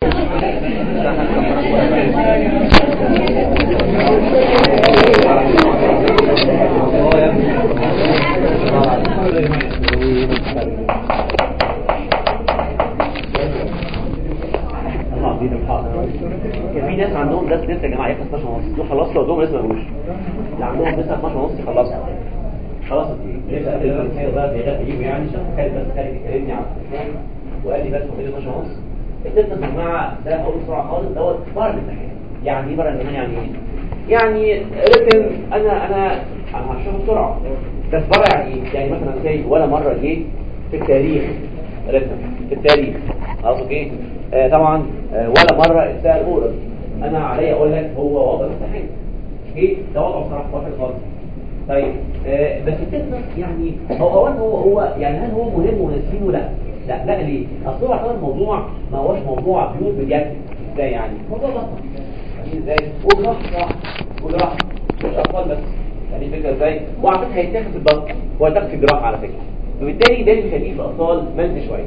في ناس عندهم درس لسه يا جماعه يخلص 12 ونص دول خلصوا لو دوم لسه ما جوش اللي عندهم لسه 12 ونص يخلصوا خلاص لسه التليفون كده بقى بيغير يجيبه يعني عشان خالد بس خالد يكلمني على التليفون وقال لي بس فاضل 12 ونص التليفون يا جماعه ده هقول بسرعه خالص دوت بره الامتحان يعني ايه بره الامتحان يعني ايه؟ يعني ريتن انا انا انا هشرحه بسرعه بس بره يعني ايه؟ يعني مثلا زي ولا مره جه في التاريخ ريتن في التاريخ خلاص اوكي آه طبعا آه ولا مره اتسال اورال انا عليا اقول لك هو وضع الامتحان ايه ده وضعه بصراحه واحد خالص طيب آه بس التكنس يعني هو اولا هو هو يعني هل هو مهم وناسينه لا لا لا ليه اصل هو عشان الموضوع ما هوش موضوع بيوت بجد ازاي يعني موضوع بطن يعني ازاي وجراحه صراحه وجراحه مش اطفال بس يعني الفكره ازاي وعلى فكره هيتاخد في البطن هو هيتاخد في الجراحه على فكره وبالتالي ده بيخليه في الاطفال منزل شويه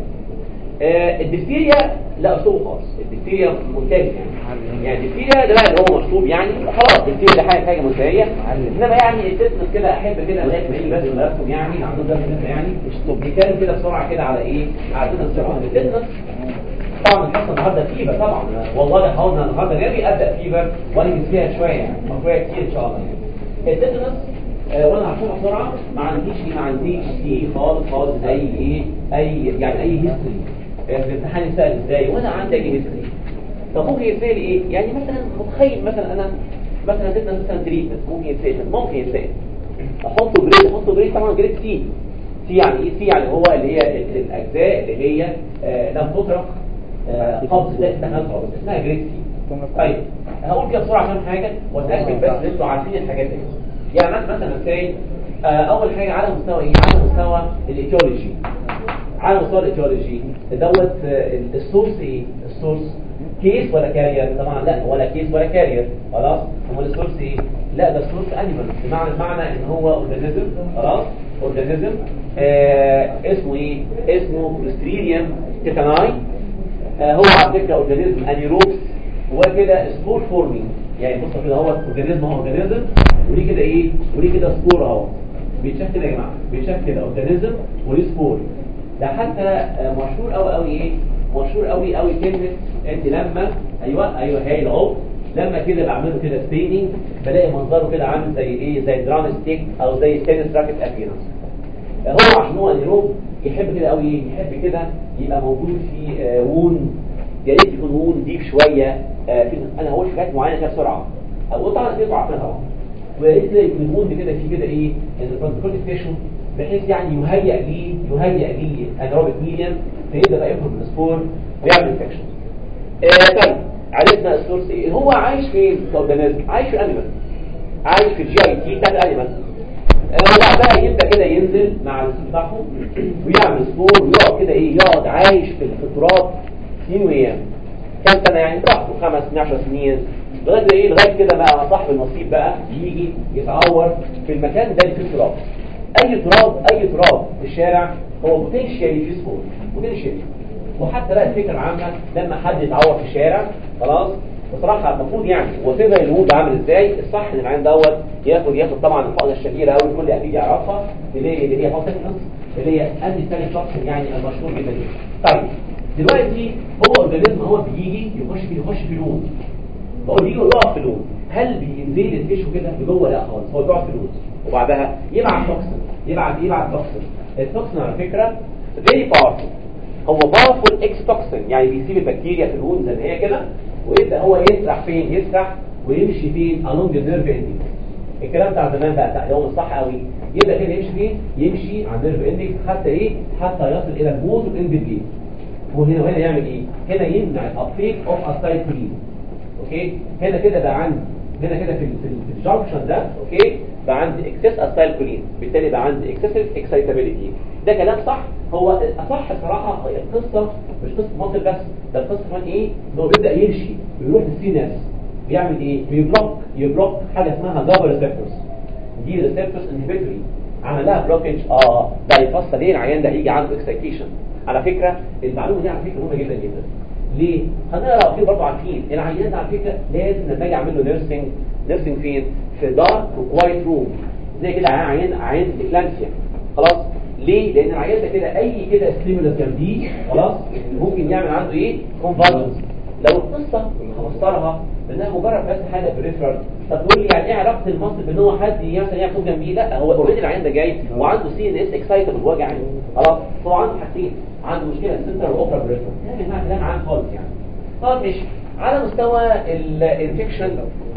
آه الدفتيريا لا اسلوبه خالص الدفتيريا ممتاز يعني يعني الدفتيريا ده بقى اللي هو مشطوب يعني خلاص الدفتيريا ده حاجه حاجه منتهيه انما يعني التسمس كده احب كده لغايه ما يجي بس ملفهم يعني عندهم درس لسه يعني بيتكلم كده بسرعه كده على ايه على التسمس التسمس طبعا الحصه النهارده فيفر طبعا والله حاولنا النهارده نبي ابدا فيفر وانا فيها شويه يعني مفروض كتير ان شاء الله يعني التسمس آه وانا هشرحها بسرعه ما عنديش ما عنديش فيه خالص خالص زي ايه اي يعني اي هيستوري في الامتحان يسال ازاي وانا عندي اي هيستوري طب ممكن يسال ايه يعني مثلا متخيل مثلا انا مثلا اديتنا مثلا تريتمنت ممكن يسال ممكن يسال احطه جريد احطه جريد طبعا جريد سي سي يعني ايه سي يعني هو اللي هي الاجزاء اللي هي آه لم تطرق آه قبض ده استعمال خالص اسمها جريد سي طيب هقول كده بسرعه عشان حاجه واتاكد بس ان انتوا عارفين الحاجات دي يعني مثلا ساي آه اول حاجه على مستوى ايه على مستوى الايتيولوجي على مستوى الايتيولوجي دوت السورس ايه السورس كيس ولا كارير طبعا لا ولا كيس ولا كارير خلاص امال السورس ايه لا ده السورس انيمال بمعنى بمعنى ان هو اورجانيزم خلاص اورجانيزم آه اسمه ايه اسمه كلستريديوم تيتاناي آه هو على فكره اورجانيزم انيروبس هو كده سبور فورمينج يعني بص كده هو اورجانيزم هو اورجانيزم وليه كده ايه وليه كده سبور اهو بيتشاف كده يا جماعه بيتشاف كده اورجانيزم وليه سبور ده حتى مشهور قوي قوي ايه مشهور قوي قوي كلمه انت لما ايوه ايوه هايل اهو لما كده بعمله كده ستيننج بلاقي منظره كده عامل زي ايه زي درام ستيك او زي تنس راكت ابيرنس هو عشان هو انيروب يحب كده قوي ايه يحب كده يبقى موجود في آه وون يا ريت يكون وون ديب شويه آه في انا هقول حاجات معينه كده بسرعه اقول طبعا في عارفينها طبعا ويا ريت كده يكون الوون كده فيه كده ايه البروتوكول تيشن بحيث يعني يهيئ ليه يهيئ ليه انيروبيك ميديم فيقدر ياخد من السبور ويعمل انفكشن آه طيب عرفنا السورس ايه هو عايش فين كاورجانيزم عايش في الانيمال عايش في الجي اي تي بتاع الانيمال وبعدها يبدا كده ينزل مع السيل بتاعهم ويعمل سبور ويقعد كده ايه يقعد عايش في التراب سنين وايام كام سنه يعني براحته خمس سنين 10 سنين لغايه ايه لغايه كده بقى صاحب النصيب بقى يجي يتعور في المكان ده اللي فيه التراب اي تراب اي تراب في الشارع هو بوتنشالي فيه سبور بوتنشالي وحتى بقى الفكره العامه لما حد يتعور في الشارع خلاص بصراحه المفروض يعني هو سيبها الوود عامل ازاي الصح ان العين دوت ياخد ياخد طبعا الفقده الشهيره قوي الكل اكيد يعرفها اللي هي اللي هي فاصل اللي هي انتي ثاني شخص يعني المشهور جدا طيب دلوقتي هو اورجانيزم هو بيجي يخش في يخش في الوود بقول بيجي يقع في الوود هل بينزل التيشو كده لجوه لا خالص هو بيقع في الوود وبعدها يبعت توكسين يبعت يبعت توكسين التوكسين على فكره فيري باورفول هو باورفول اكس توكسين يعني بيسيب البكتيريا في الوند زي ما هي كده ويبدا هو يسرح فين يسرح ويمشي فين along النيرف اندنج الكلام بتاع زمان بقى بتاع يوم الصح قوي يبدا كده يمشي فين يمشي على النيرف اندنج حتى ايه حتى يصل الى الموت الاند بليد وهنا وهنا يعمل ايه هنا يمنع الابتيك اوف اسايكلين اوكي هنا كده بقى عندي هنا كده في في الجنكشن ده اوكي بقى عندي اكسس اسايكلين بالتالي بقى عندي اكسسيف اكسايتابيليتي ده كلام صح هو الاصح بصراحه هي القصه مش قصه مصر بس ده القصه كمان ايه ان هو بيبدا يمشي بيروح للسيناس بيعمل ايه بيبلوك يبلوك حاجه اسمها جابا ريسبتورز دي ريسبتورز انهبيتوري عمل لها بلوكج اه ده يفسر ليه العيان ده هيجي عنده اكسايتيشن على فكره المعلومه دي على فكره مهمه جدا جدا ليه؟ هنقرا اكيد برضه عارفين العيان ده على فكره لازم لما اجي اعمل له نيرسنج نيرسنج فين؟ في دارك وكوايت روم زي كده عيان عيان اكلانسيا خلاص ليه؟ لان العيان ده كده اي كده ستيمولس جنبيه خلاص ممكن يعمل عنده ايه؟ كونفالجنس لو القصه هفسرها بانها مجرد بس حاجه بريفرال طب تقول لي يعني ايه علاقه المصل بان هو حد مثلا ياخد جنبيه لا هو اوريدي العيان ده جاي وعنده سي ان اس اكسايتبل وجع خلاص هو عنده حاجتين عنده مشكله سنترال اوبرا بريفرال ده يا جماعه كلام عام خالص يعني طب ماشي على مستوى الانفكشن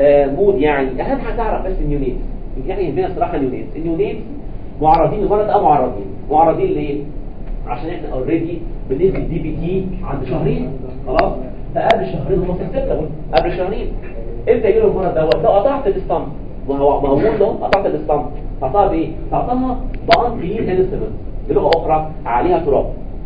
مود يعني اهم حاجه تعرف بس النيونيت يعني يهمنا صراحه النيونيت النيونيت معرضين لمرض اه معرضين معرضين ليه عشان احنا اوريدي بندي دي بي تي عند شهرين خلاص فقبل شهرين هم سكتبل قبل شهرين امتى يجي له المرض دوت لو قطعت الاسطمب ما هو ما هو له قطعت الاسطمب قطعها بايه قطعها بان كلين انسترومنت بلغه اخرى عليها تراب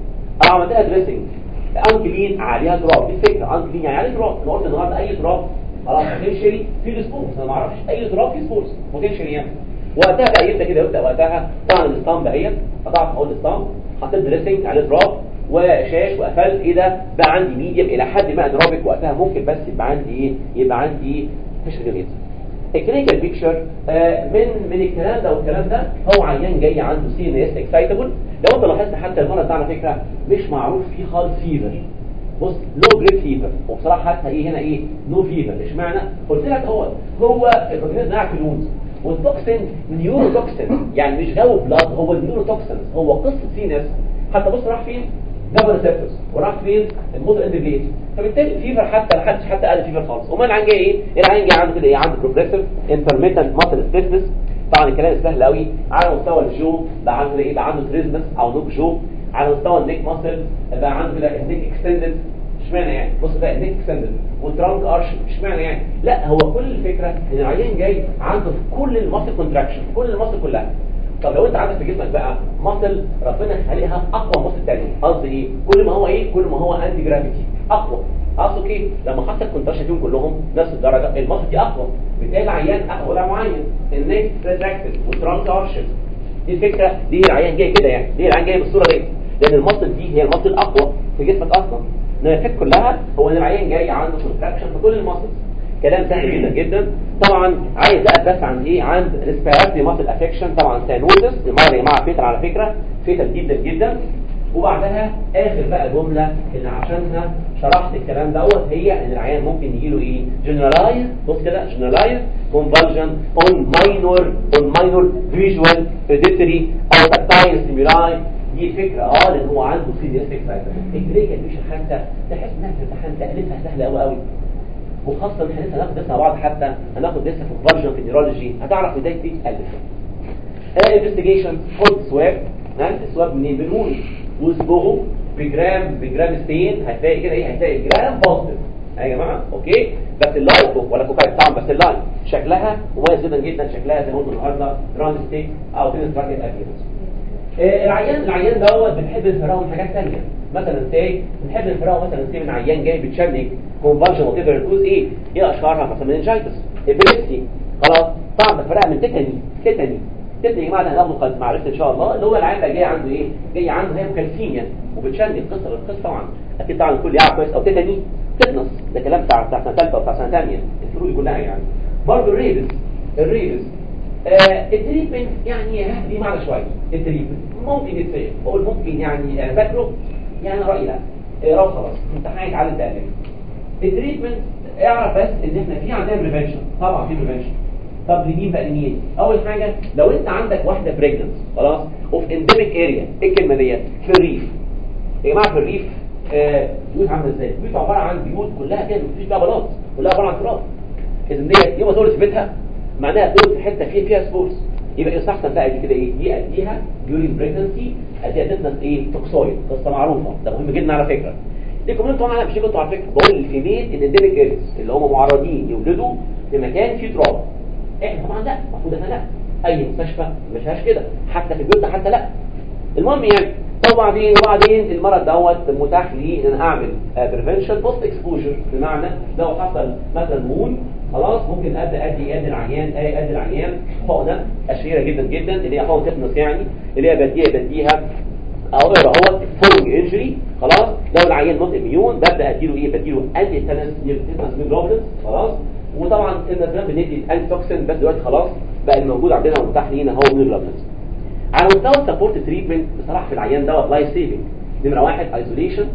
او عملتها دريسنج ان كلين عليها تراب دي الفكره ان كلين يعني عليه تراب انا قلت النهارده اي تراب خلاص بوتنشالي في سبورز انا ما اعرفش اي تراب في سبورز بوتنشالي يعني وقتها بقى يبدا كده يبدا وقتها طبعا الاسطمب اهيت قطعت اول الاسطمب حطيت دريسنج عليه تراب وشاش وقفلت ايه ده بقى عندي ميديم الى حد ما ادرابك وقتها ممكن بس يبقى عندي ايه يبقى عندي فيشل جميل الكلينيكال بيكتشر من من الكلام ده والكلام ده هو عيان جاي عنده سي ان اس اكسايتبل لو انت لاحظت حتى المرض ده على فكره مش معروف فيه خالص فيفر بص لو جريد فيفر وبصراحه حتى ايه هنا ايه نو فيفر اشمعنى قلت لك هو هو الاورجانيزم قاعد في الوند والتوكسين نيورو توكسين يعني مش جو بلاد هو النيورو توكسين هو قصه سي ان اس حتى بص راح فين جبل سيرفس وراح فين الموتور اند بليد فبالتالي الفيفر حتى ما حدش حتى قال فيفر خالص امال العين جاي ايه العين جاي عنده كده ايه عنده بروجريسيف انترميتنت ماسل ستيفنس طبعا الكلام سهل قوي على مستوى الجو بقى عنده ايه بقى عنده تريزمس او نوك جو على مستوى النيك ماسل بقى عنده كده النيك اكستندد اشمعنى يعني بص بقى النيك اكستندد والترانك ارش اشمعنى يعني لا هو كل الفكره ان العيان جاي عنده في كل الماسل كونتراكشن كل الماسل كلها طب لو انت عندك في جسمك بقى ماسل ربنا خالقها اقوى ماسل تاني قصدي ايه كل ما هو ايه كل ما هو انتي جرافيتي اقوى اقصد ايه لما حصل كونتراكشن فيهم كلهم نفس الدرجه الماسل دي اقوى بالتالي العيان اقوى لا معين النيك ريتراكتد والترانك ارشد دي الفكره دي العيان جاي كده يعني دي العيان جاي بالصوره دي لان الماسل دي هي الماسل الاقوى في جسمك اصلا انما الفكره كلها هو ان العيان جاي عنده كونتراكشن في كل الماسلز كلام سهل جدا جدا طبعا عايز اقف بس عن ايه عند ريسبيراتوري ماسل افكشن طبعا سانوزس المره يا جماعه فيتر على فكره فيتر جدا جدا وبعدها اخر بقى جمله اللي عشانها شرحت الكلام دوت هي ان العيان ممكن يجي له ايه جنرالايز بص كده جنرالايز convulsion on minor on minor visual auditory او tactile stimuli دي الفكره اه لان هو عنده سي دي اس الكلينيكال مش حتى تحس انها في الامتحان تالفها سهله قوي قوي وخاصة ان احنا لسه هناخد لسه مع بعض حتى هناخد لسه في فارجن في النيرولوجي هتعرف ازاي دي تألف انفستيجيشن خد سواب السواب منين بنقول وصبغه بجرام بجرام ستين هتلاقي كده ايه هتلاقي جرام بوزيتيف يا جماعه اوكي بس اللايت بوك ولا كوكايت طبعا بس اللايت شكلها مميز جدا جدا شكلها زي ما قلنا النهارده راوند ستيك او تنس راكت ابيرنس العيان العيان دوت بنحب نفرقه من حاجات ثانيه مثلا سي بنحب نفرقه مثلا سي من عيان جاي بتشنج كونفالجن وات ايفر الكوز ايه ايه اشهرها مثلا مننجايتس ابيليبسي خلاص طبعا بفرقها من تيتاني تيتاني تيتاني يا جماعه ده هناخده معرفه ان شاء الله اللي هو العيان ده جاي عنده ايه جاي عنده هيبوكالسيميا وبتشنج القصه القصه طبعا اكيد طبعا الكل يعرف كويس او تيتاني تتنص ده كلام بتاع بتاع سنه ثالثه وبتاع سنه ثانيه الفروق دي كلها يعني برضه الريبس الريبس آه التريتمنت يعني دي معنى شويه التريتمنت ممكن يتفهم بقول ممكن يعني انا فاكره يعني رايي لا اقراه خلاص انت هتتعلم تقلل التريتمنت اعرف بس ان احنا في عندنا بريفنشن طبعا في بريفنشن طب لمين بقى لمين اول حاجه لو انت عندك واحده بريجننت خلاص اوف انديميك اريا ايه الكلمه ديت في الريف يا جماعه في الريف آه بيوت عامله ازاي بيوت عباره عن بيوت كلها كده مفيش بقى بلاط كلها عباره عن تراب اذا ديت يوم ما تولد في بيتها معناها تولد في حته فيها فيها سبورز يبقى يستحسن بقى دي كده ايه دي اديها during pregnancy اديها تتنس ايه توكسويد قصه معروفه ده مهم جدا على فكره دي كمان طبعا مش كنتوا على فكره بقول الفيميل الانديميك اريز اللي هم معرضين يولدوا في مكان فيه تراب احنا طبعا لا المفروض احنا لا اي مستشفى ما فيهاش كده حتى في بيوتنا حتى لا المهم يعني وبعدين وبعدين المرض دوت متاح لي ان انا اعمل بريفنشن بوست اكسبوجر بمعنى لو حصل مثلا مون خلاص ممكن ابدا ادي ادي العيان ادي العيان حقنه اشهيره جدا جدا اللي هي حقنه تتنس يعني اللي هي بديها بديها اقدر اهوت فولنج انجري خلاص لو العيان نوت اميون ببدا اديله ايه بديله انتي تنس جلوبولين خلاص وطبعا كنا بندي انتي توكسين بس دلوقتي خلاص بقى الموجود عندنا ومتاح لينا هو جلوبولين على مستوى السبورت تريتمنت بصراحه في العيان دوت لايف سيفنج نمره واحد ايزوليشن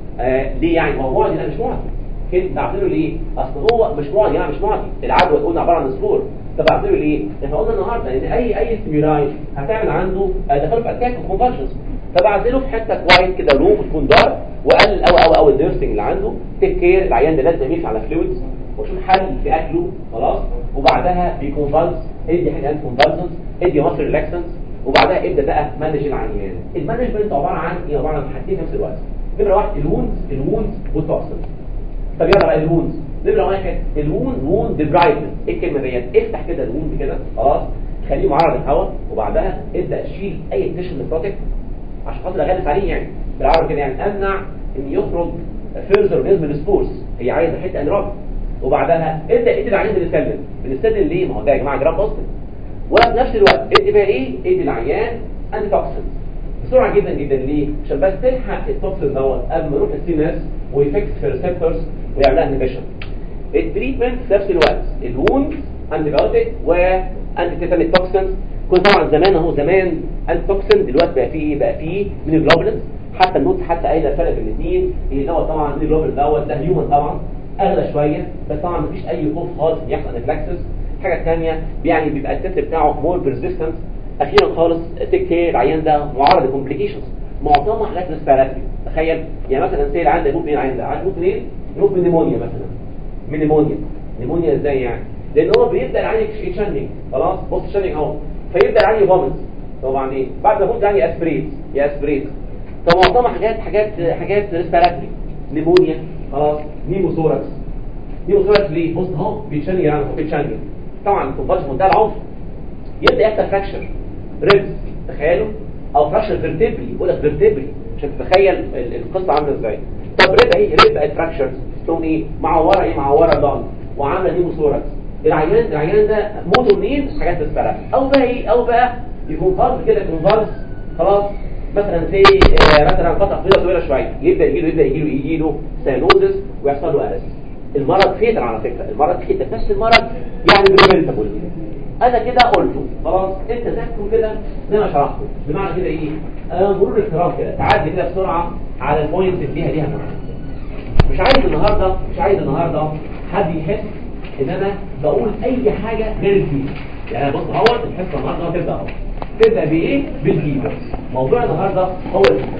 آه ليه يعني هو معدي لا مش معدي كده بعمله ليه اصل هو مش معدي يعني مش معدي العدوى قلنا عباره عن سبور طب بعمله ليه احنا قلنا النهارده ان اي اي ستيمولاي هتعمل عنده تخلف اتاك وكونفرجنس فبعزله في حته كويس كده لوم تكون دارك وقلل او او او الديرسنج اللي عنده تيك كير العيان ده لازم يمشي على فلويدز وشوف حل في اكله خلاص وبعدها بيكونفالس ادي حاجه انت كونفالسنس ادي مصر ريلاكسنس وبعدها ابدا بقى مانج العيان المانجمنت عباره عن ايه عباره عن حاجتين في نفس الوقت نمره واحد الوندز الوندز والتوكسين طب يلا بقى الوندز نمره واحد الوند ووند ديبرايفمنت ايه الكلمه ديت افتح كده الوند كده خلاص خليه معرض للهواء وبعدها ابدا شيل اي تيشن نيكروتيك عشان خاطر اغلس عليه يعني بالعربي كده يعني امنع ان يخرج فيرزر اورجانيزم السبورز هي عايزه حته انراب وبعدها ابدا ادي العيان بنستخدم بنستخدم ليه ما هو ده يا جماعه جرام بوزيتيف وفي نفس الوقت ادي بقى ايه ادي العيان انتي توكسين بسرعه جدا جدا ليه عشان بس تلحق التوكسين دوت قبل ما يروح السي ناس ويفكس في الريسبتورز ويعملها انهبيشن التريتمنت في نفس الوقت الوند انتي بايوتيك وانتي تيتانيك توكسينز كنت طبعا زمان اهو زمان انتي توكسين دلوقتي بقى فيه بقى فيه من الجلوبولينز حتى النوت حتى قايله الفرق بين الاثنين اللي دوت طبعا الجلوبولين دوت ده هيومن طبعا اغلى شويه بس طبعا مفيش اي خوف خالص ان يحصل انفلاكسس الحاجه الثانيه يعني بيبقى التست بتاعه مور بيرزيستنت اخيرا خالص تيك كير العيان ده معرض لكومبليكيشنز معظمها حاجات ريسبيراتوري تخيل يعني مثلا سي العيان ده يموت من العيان ده عايز يموت منين؟ يموت من نيمونيا مثلا من نيمونيا نيمونيا ازاي يعني؟ لان هو بيبدا العيان يتشنج خلاص بص الشنج اهو فيبدا العيان يفومت طبعا ايه؟ بعد ما يفوت العيان ياسبريت ياسبريت فمعظمها حاجات حاجات حاجات ريسبيراتوري نيمونيا خلاص نيموثوركس نيموثوركس ليه؟ بص اهو بيتشنج يعني بيتشنج طبعا الكونفرج منتهى العنف يبدا يحصل فراكشر ريبس تخيلوا او فراكشر فيرتبري يقول لك فيرتبري عشان تتخيل القصه عامله ازاي طب ريب اهي ريب بقت فراكشر تقوم ايه معوره ايه معوره ضان وعامله نيموثوركس العيان العيان ده موته منين حاجات تسبرها او بقى ايه او بقى يكون فالس كده يكون فالس خلاص مثلا زي آه مثلا فتره طويله طويله شويه يبدا يجي له يبدا يجي له يجي له سينوزس ويحصل له ارست المرض فيتر على فكره المرض فيتر نفس المرض يعني بريفنتبل انا كده قلته خلاص انت ذاكره كده زي ما شرحته بمعنى كده ايه آه مرور الكرام كده تعدي كده بسرعه على البوينت اللي ليها ليها معنى مش عايز النهارده مش عايز النهارده حد يحس ان انا بقول اي حاجه غير الفيفر يعني بص اهوت الحصه النهارده هتبدا اهو تبدا بايه بالفيفر موضوع النهارده هو الفيفر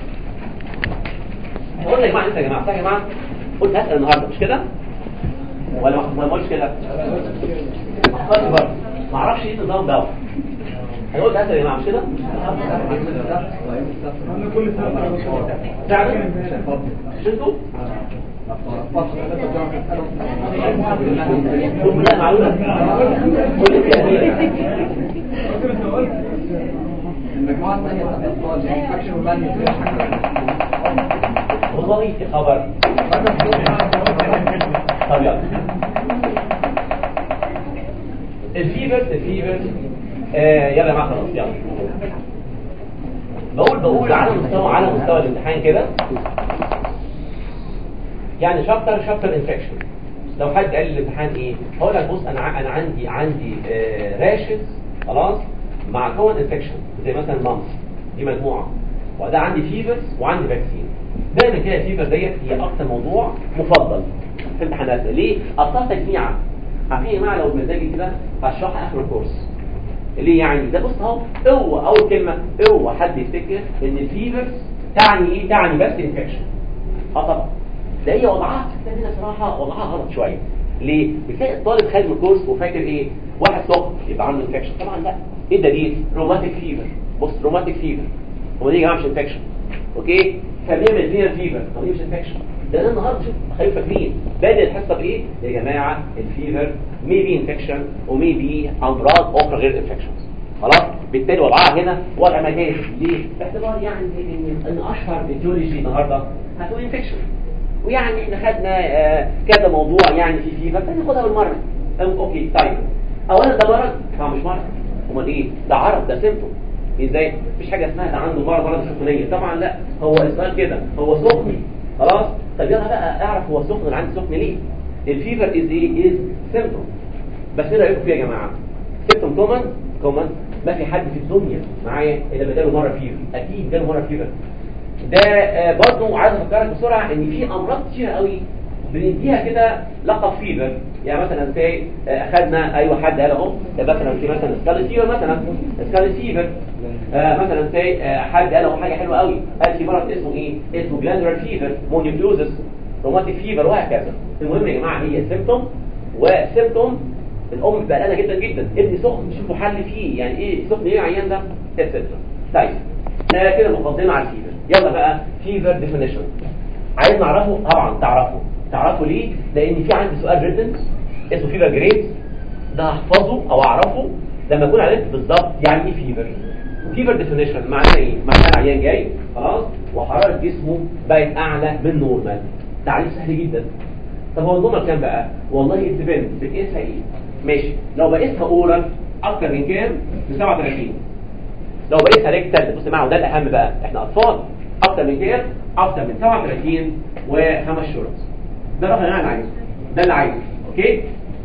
قلنا يا جماعه انت يا جماعه يا جماعه قلت هسال النهارده مش كده ولا ما قلتش كده خلاص برضه ما اعرفش ايه النظام ده انا قلت هسال يا جماعه مش كده فعلا شفتوا ثم لا معلومه المجموعة الثانية بتاعت الأطفال الانفكشن والبانيو فيها حاجة والله في خبر طب يلا الفيفر الفيفر آه يلا يا جماعه خلاص يلا بقول بقول على مستوى على مستوى الامتحان كده يعني شابتر شابتر انفكشن لو حد قال لي الامتحان ايه هقول لك بص انا ع- انا عندي عندي آه راشز خلاص مع كون انفكشن زي مثلا مامس دي مجموعه وده عندي فيفرز وعندي فاكسين دايما كده الفيفر ديت هي اكتر موضوع مفضل في امتحاناتنا ليه؟ اصلا تجميعه عارفين يا جماعه لو بمزاجي كده هشرحها اخر الكورس ليه يعني ده بص اهو اوعى اول كلمه اوعى حد يفتكر ان الفيفرز تعني ايه؟ تعني بس انفكشن اه طبعا ده هي وضعها ده هنا صراحه وضعها غلط شويه ليه؟ بتلاقي الطالب خارج من الكورس وفاكر ايه؟ واحد سخن يبقى عنده انفكشن طبعا لا ايه الدليل؟ روماتيك فيفر بص روماتيك فيفر هو دي يا جماعه مش انفكشن اوكي فبيعمل فينا فيفر هو دي مش انفكشن ده انا النهارده شوف خليكم فاكرين بادئ الحصه بايه؟ يا جماعه الفيفر ميبي انفكشن وميبي امراض اخرى غير انفكشنز خلاص بالتالي وضعها هنا وضع مجازي ليه؟ باعتبار يعني ان ان اشهر فيديولوجي النهارده هتقول انفكشن ويعني احنا خدنا آه كذا موضوع يعني في فيفر فناخدها بالمره أم اوكي طيب اولا ده مرض طبعا مش مرض امال ايه ده عرض ده سيمتوم ازاي مفيش حاجه اسمها ده عنده مرض مرض سخونيه طبعا لا هو السؤال كده هو سخن خلاص طب يلا بقى اعرف هو سخن ولا عندي سخن ليه الفيفر از ايه از سيمبتوم بس ايه رايكم فيها يا جماعه سيمبتوم كومن كومن ما في حد في الدنيا معايا الا جاله مره فيفر اكيد جاله مره فيفر ده آه، برضه عايز افكرك بسرعه ان في امراض كتير قوي بنديها كده لقب فيفر يعني مثلا زي اخذنا ايوه حد قال اهو ده مثلا في مثلا سكالي فيفر مثلا سكالي فيفر آه مثلا زي آه حد قال اهو حاجه حلوه قوي قال في مرض اسمه ايه اسمه جلاندولار فيفر مونيوكلوزس روماتيك فيفر وهكذا المهم يا جماعه هي سيمبتوم وسيمبتوم الام بقلقانه جدا جدا ابني سخن شوفوا حل فيه يعني ايه سخن ايه العيان ده اتسترا طيب آه كده مقدمه على الفيفر يلا بقى فيفر ديفينيشن عايز نعرفه طبعا تعرفه تعرفه ليه لان في عندي سؤال ريتن اسمه فيفر جريد ده هحفظه او اعرفه لما اكون عرفت بالظبط يعني ايه فيفر فيفر ديفينيشن معناه ايه معناه العيان جاي خلاص وحراره جسمه بقت اعلى من نورمال تعريف سهل جدا طب هو النورمال كام بقى والله الديبند بتقيسها ايه ماشي لو بقيسها اورال اكتر من كام من 37 لو بقيتها ريكتال بص يا جماعه وده الاهم بقى احنا اطفال اكتر من كام اكتر من 37 وخمس شهور ده الرقم اللي انا عايزه ده اللي عايزه اوكي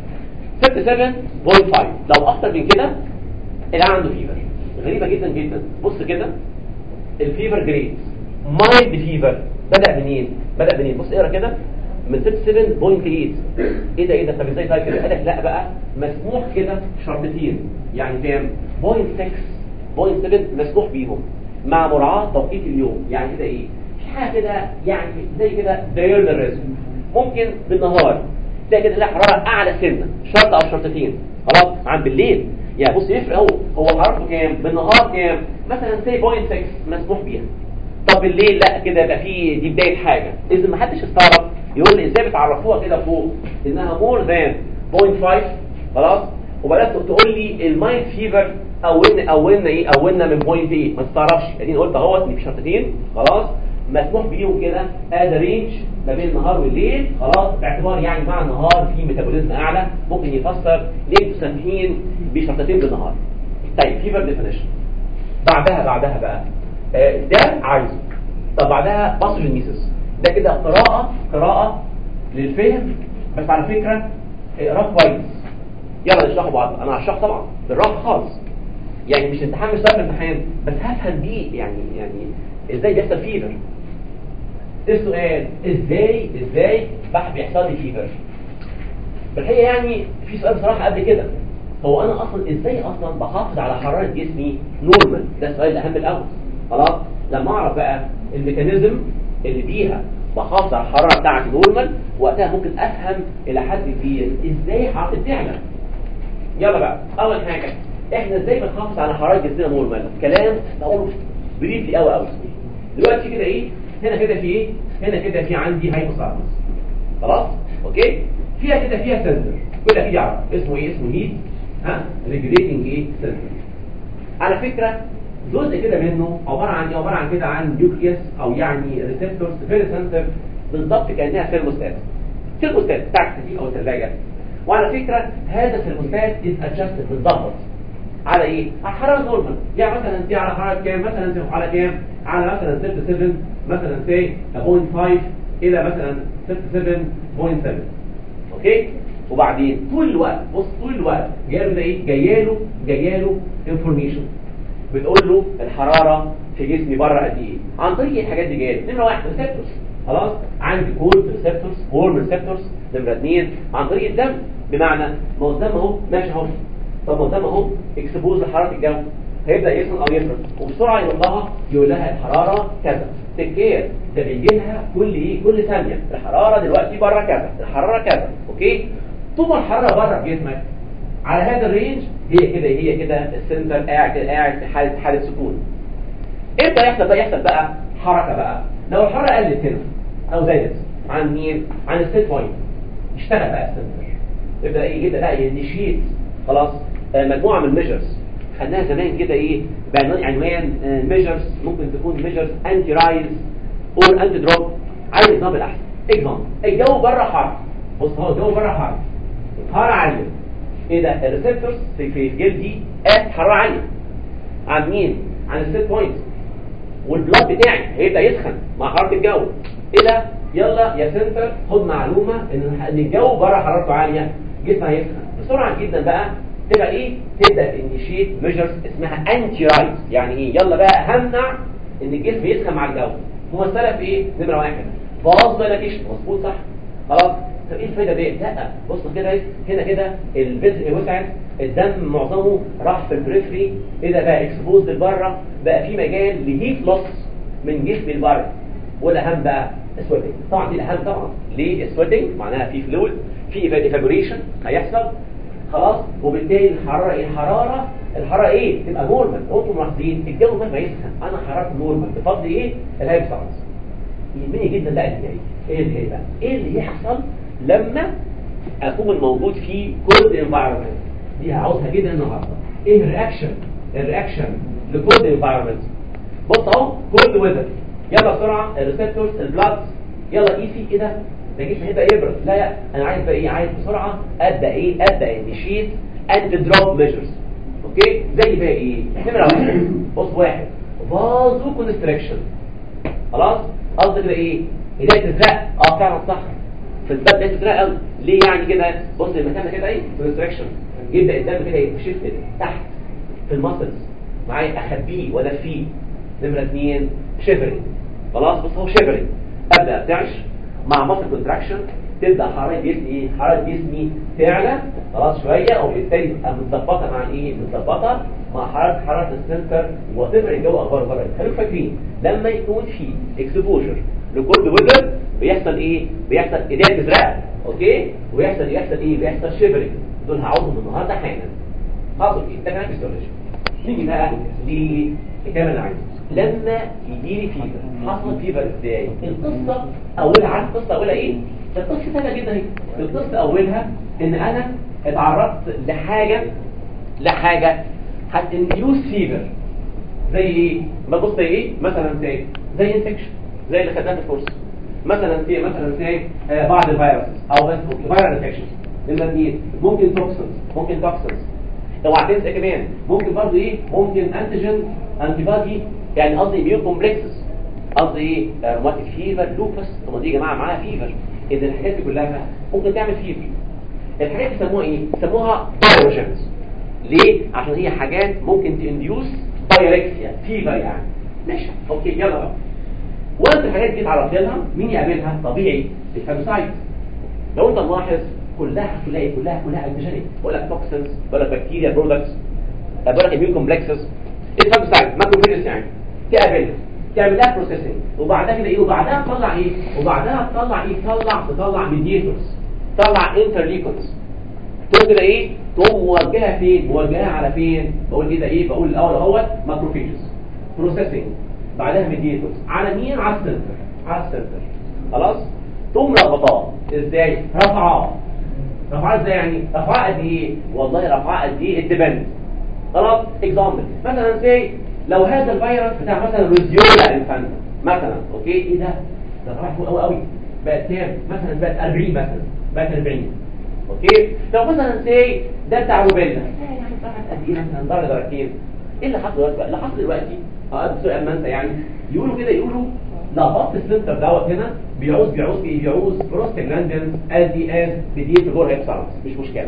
67.5 لو اكتر من كده اللي عنده فيفر غريبه جدا جدا بص كده الفيفر جريد مايلد فيفر بدا منين بدا منين بص اقرا كده من 67.8 ايه ده ايه ده طب ازاي طيب كده قال لك لا بقى مسموح كده شرطتين يعني كام 0.6 0.7 مسموح بيهم مع مراعاه توقيت اليوم يعني كده ايه في حاجه كده يعني زي كده دايرنال ريزم ممكن بالنهار تلاقي كده لا حراره اعلى سنه شرط او شرطتين خلاص عن بالليل يعني بص يفرق هو هو حرارته كام بالنهار كام مثلا سي 0.6 مسموح بيها طب بالليل لا كده يبقى في دي بدايه حاجه اذا ما حدش استغرب يقول لي ازاي بتعرفوها كده فوق انها مور ذان 0.5 خلاص وبدات تقول لي المايند فيفر اولنا اولنا ايه اولنا من بوينت ايه ما تستغربش اديني قلت اهوت ان في شرطتين خلاص مسموح بيهم كده ادي رينج ما بين النهار والليل خلاص باعتبار يعني مع النهار في ميتابوليزم اعلى ممكن يفسر ليه مسمحين بشرطتين بالنهار طيب فيفر ديفينيشن بعدها بعدها بقى آه، ده عايزه طب بعدها باثوجين ميسيس ده كده قراءة قراءة للفهم بس على فكرة اقراه كويس يلا نشرحه بعض انا هشرح طبعا بالراحة خالص يعني مش امتحان مش سهل امتحان بس هفهم بيه يعني يعني ازاي بيحصل فيفر السؤال ازاي ازاي بح بيحصل لي فيفر بالحقيقة يعني في سؤال بصراحة قبل كده هو انا اصلا ازاي اصلا بحافظ على حرارة جسمي نورمال ده السؤال الاهم الاول خلاص لما اعرف بقى الميكانيزم اللي بيها بحافظ على الحرارة بتاعتي نورمال وقتها ممكن افهم الى حد كبير ازاي حرارتي بتعلى يلا بقى اول حاجة احنا ازاي بنحافظ على حرارة جسمنا نورمال كلام بقوله بريفلي قوي قوي دلوقتي كده ايه هنا كده في ايه هنا كده في عندي هايبوثالاموس خلاص اوكي فيها كده فيها سنتر كل اكيد يعرف اسمه ايه اسمه هيت ها ريجوليتنج ايه سنتر على فكرة جزء كده منه عبارة عن ايه عبارة عن كده عن نيوكليوس او يعني ريسبتورز فيري سنتر بالضبط كانها ثيرموستات ثيرموستات بتاعت التكييف او الثلاجة وعلى فكرة هذا الثيرموستات از ادجستد بالضبط على ايه على حرارة نورمال يعني مثلا دي على حرارة كام مثلا دي على كام على مثلا 67 مثلا سي 0.5 الى مثلا 67.7 اوكي وبعدين طول الوقت بص طول الوقت جايله ده ايه جايله جايله انفورميشن بتقول له الحراره في جسمي بره قد ايه عن طريق إيه الحاجات دي جايه نمره واحد ريسبتورز خلاص عندي كولد ريسبتورز وورم ريسبتورز نمره اثنين عن طريق الدم بمعنى ما هو الدم اهو ماشي اهو طب ما الدم اهو اكسبوز لحراره الجو هيبدا يسخن او يفرد وبسرعه يقول لها يقول لها الحراره كذا تكير ده بيجي لها كل ايه كل ثانيه الحراره دلوقتي بره كذا الحراره كذا اوكي طول ما الحراره بره في جسمك على هذا الرينج هي كده هي كده السنتر قاعد كده قاعد في حاله حاله سكون امتى يحصل بقى يحصل بقى حركه بقى لو الحراره قلت هنا او زادت عن مين عن السيت بوينت اشتغل بقى السنتر يبدا ايه يبدا بقى ينشيت خلاص آه، مجموعه من الميجرز خدناها زمان كده ايه بعنوان عنوان ميجرز ممكن تكون ميجرز انتي رايز اور انتي دروب عايز اكزامبل احسن اكزامبل الجو بره حر بص هو الجو بره حر حراره عاليه ايه ده الريسبتورز في في جلدي قاس حراره عاليه عن مين عن السيت بوينت والبلاد بتاعي هيبدا يسخن مع حراره الجو ايه ده يلا يا سنتر خد معلومه ان ان الجو بره حرارته عاليه جسمها هيسخن بسرعه جدا بقى تبقى ايه تبدا تنيشيت ميجرز اسمها انتي رايت يعني ايه يلا بقى همنع ان الجسم يسخن مع الجو ممثله في ايه نمره واحد باظ دايلاتيشن مظبوط صح خلاص طب ايه الفايده دي لا بص كده إيه؟ هنا كده الفيزل وسعت الدم معظمه راح في البريفري ايه ده بقى اكسبوزد لبره بقى في مجال لهيت لوس من جسم لبره والاهم بقى السويتنج طبعا دي الاهم طبعا ليه السويتنج معناها في فلويد في ايفابوريشن هيحصل خلاص وبالتالي الحراره ايه الحراره الحراره ايه تبقى نورمال انتم ملاحظين الجو مهما يسخن انا حرارتي نورمال بفضل ايه الهايبسانس يهمني جدا بقى اللي جاي ايه اللي جاي بقى ايه اللي يحصل لما اكون موجود في كولد انفايرمنت دي عاوزها جدا النهارده ايه الرياكشن الرياكشن لكولد انفايرمنت بص اهو كولد ويذر يلا بسرعه الريسبتورز البلاد يلا قيسي ايه ده ده جسمي هيبقى يبرد لا لا انا عايز بقى ايه عايز بسرعه ابدا ايه ابدا انيشيت اند دروب ميجرز اوكي زي بقى ايه نمره واحد بص واحد فازو كونستريكشن خلاص قصدي كده ايه ايديا تزرق اه فعلا صح في الباب ده تزرق قوي ليه يعني كده بص المكان ده كده ايه كونستريكشن يبدا الدم كده يشفت تحت في المسلز معايا اخبيه ولا فيه نمره اثنين شيفرنج خلاص بص هو شيفرنج ابدا ارتعش مع ماسل كونتراكشن تبدا حراره جسمي ايه حراره جسمي تعلى خلاص شويه وبالتالي تبقى متظبطه مع ايه متظبطه مع حراره حراره السنتر وتفرق الجو اخبار بره خليكم فاكرين لما يكون في اكسبوجر لكولد ويذر بيحصل ايه بيحصل ايديا تزرق اوكي ويحصل يحصل ايه بيحصل شيفرنج دول هعوضهم النهارده حالا حاضر ايه ده كلام فيسيولوجي نيجي بقى للكلام اللي عايزه لما يجي لي فيفر حصل فيفر ازاي القصه اولها عارف القصه اولها ايه القصه سهله جدا اهي القصه اولها ان انا اتعرضت لحاجه لحاجه هتنديوس فيفر زي ايه ما بص زي ايه مثلا زي زي انفكشن زي اللي خدناه في الكورس مثلا زي مثلا زي آه بعض الفيروس او بس فيرال انفكشن نمره اثنين ممكن توكسنز ممكن توكسنز اوعى تنسى كمان ممكن برضه ايه ممكن انتيجين انتي بادي يعني قصدي اميون كومبلكسز قصدي ايه روماتيك فيفر لوبس طب دي يا جماعه معاها فيفر اذا الحاجات دي كلها ممكن تعمل فيفر الحاجات دي يسموها ايه يسموها بايوجنز ليه عشان هي حاجات ممكن تنديوس بايركسيا فيفر يعني ماشي اوكي يلا بقى وانت الحاجات دي اتعرفت لها مين يقابلها طبيعي الفامسايت لو انت ملاحظ كلها هتلاقي كلها كلها انتيجينيك بقول لك توكسنز بقول لك بكتيريا برودكتس بقول لك اميون كومبلكسز الفامسايت ماكروفيجز يعني تقابلها تعمل لها بروسيسنج وبعدها كده ايه وبعدها تطلع ايه وبعدها تطلع ايه تطلع تطلع ميديتورز تطلع انترليكونز تقوم كده ايه تقوم موجهه فين موجهه على فين بقول ايه ده ايه بقول الاول اهوت ماكروفيجز بروسيسنج بعدها ميديتورز على مين على السنتر على السنتر خلاص تقوم ربطاه ازاي رفعاه رفعاه ازاي يعني رفعاه قد ايه والله رفعاه قد ايه الدبند خلاص اكزامبل مثلا زي لو هذا الفيروس بتاع مثلا روزيولا انفانتا مثلا اوكي ايه ده ده راح فوق قوي قوي بقت كام مثلا بقت 40 مثلا بقت 40 اوكي لو مثلا سي ده بتاع روبيلا يعني طلعت قد ايه مثلا درجه درجتين ايه اللي حصل دلوقتي بقى اللي حصل دلوقتي اه سؤال ما انت يعني يقولوا كده يقولوا لخبطت السنتر دوت هنا بيعوز بيعوز ايه بيعوز بروستاجلاندينز از دي از بديت جور هيبسالز مش مشكله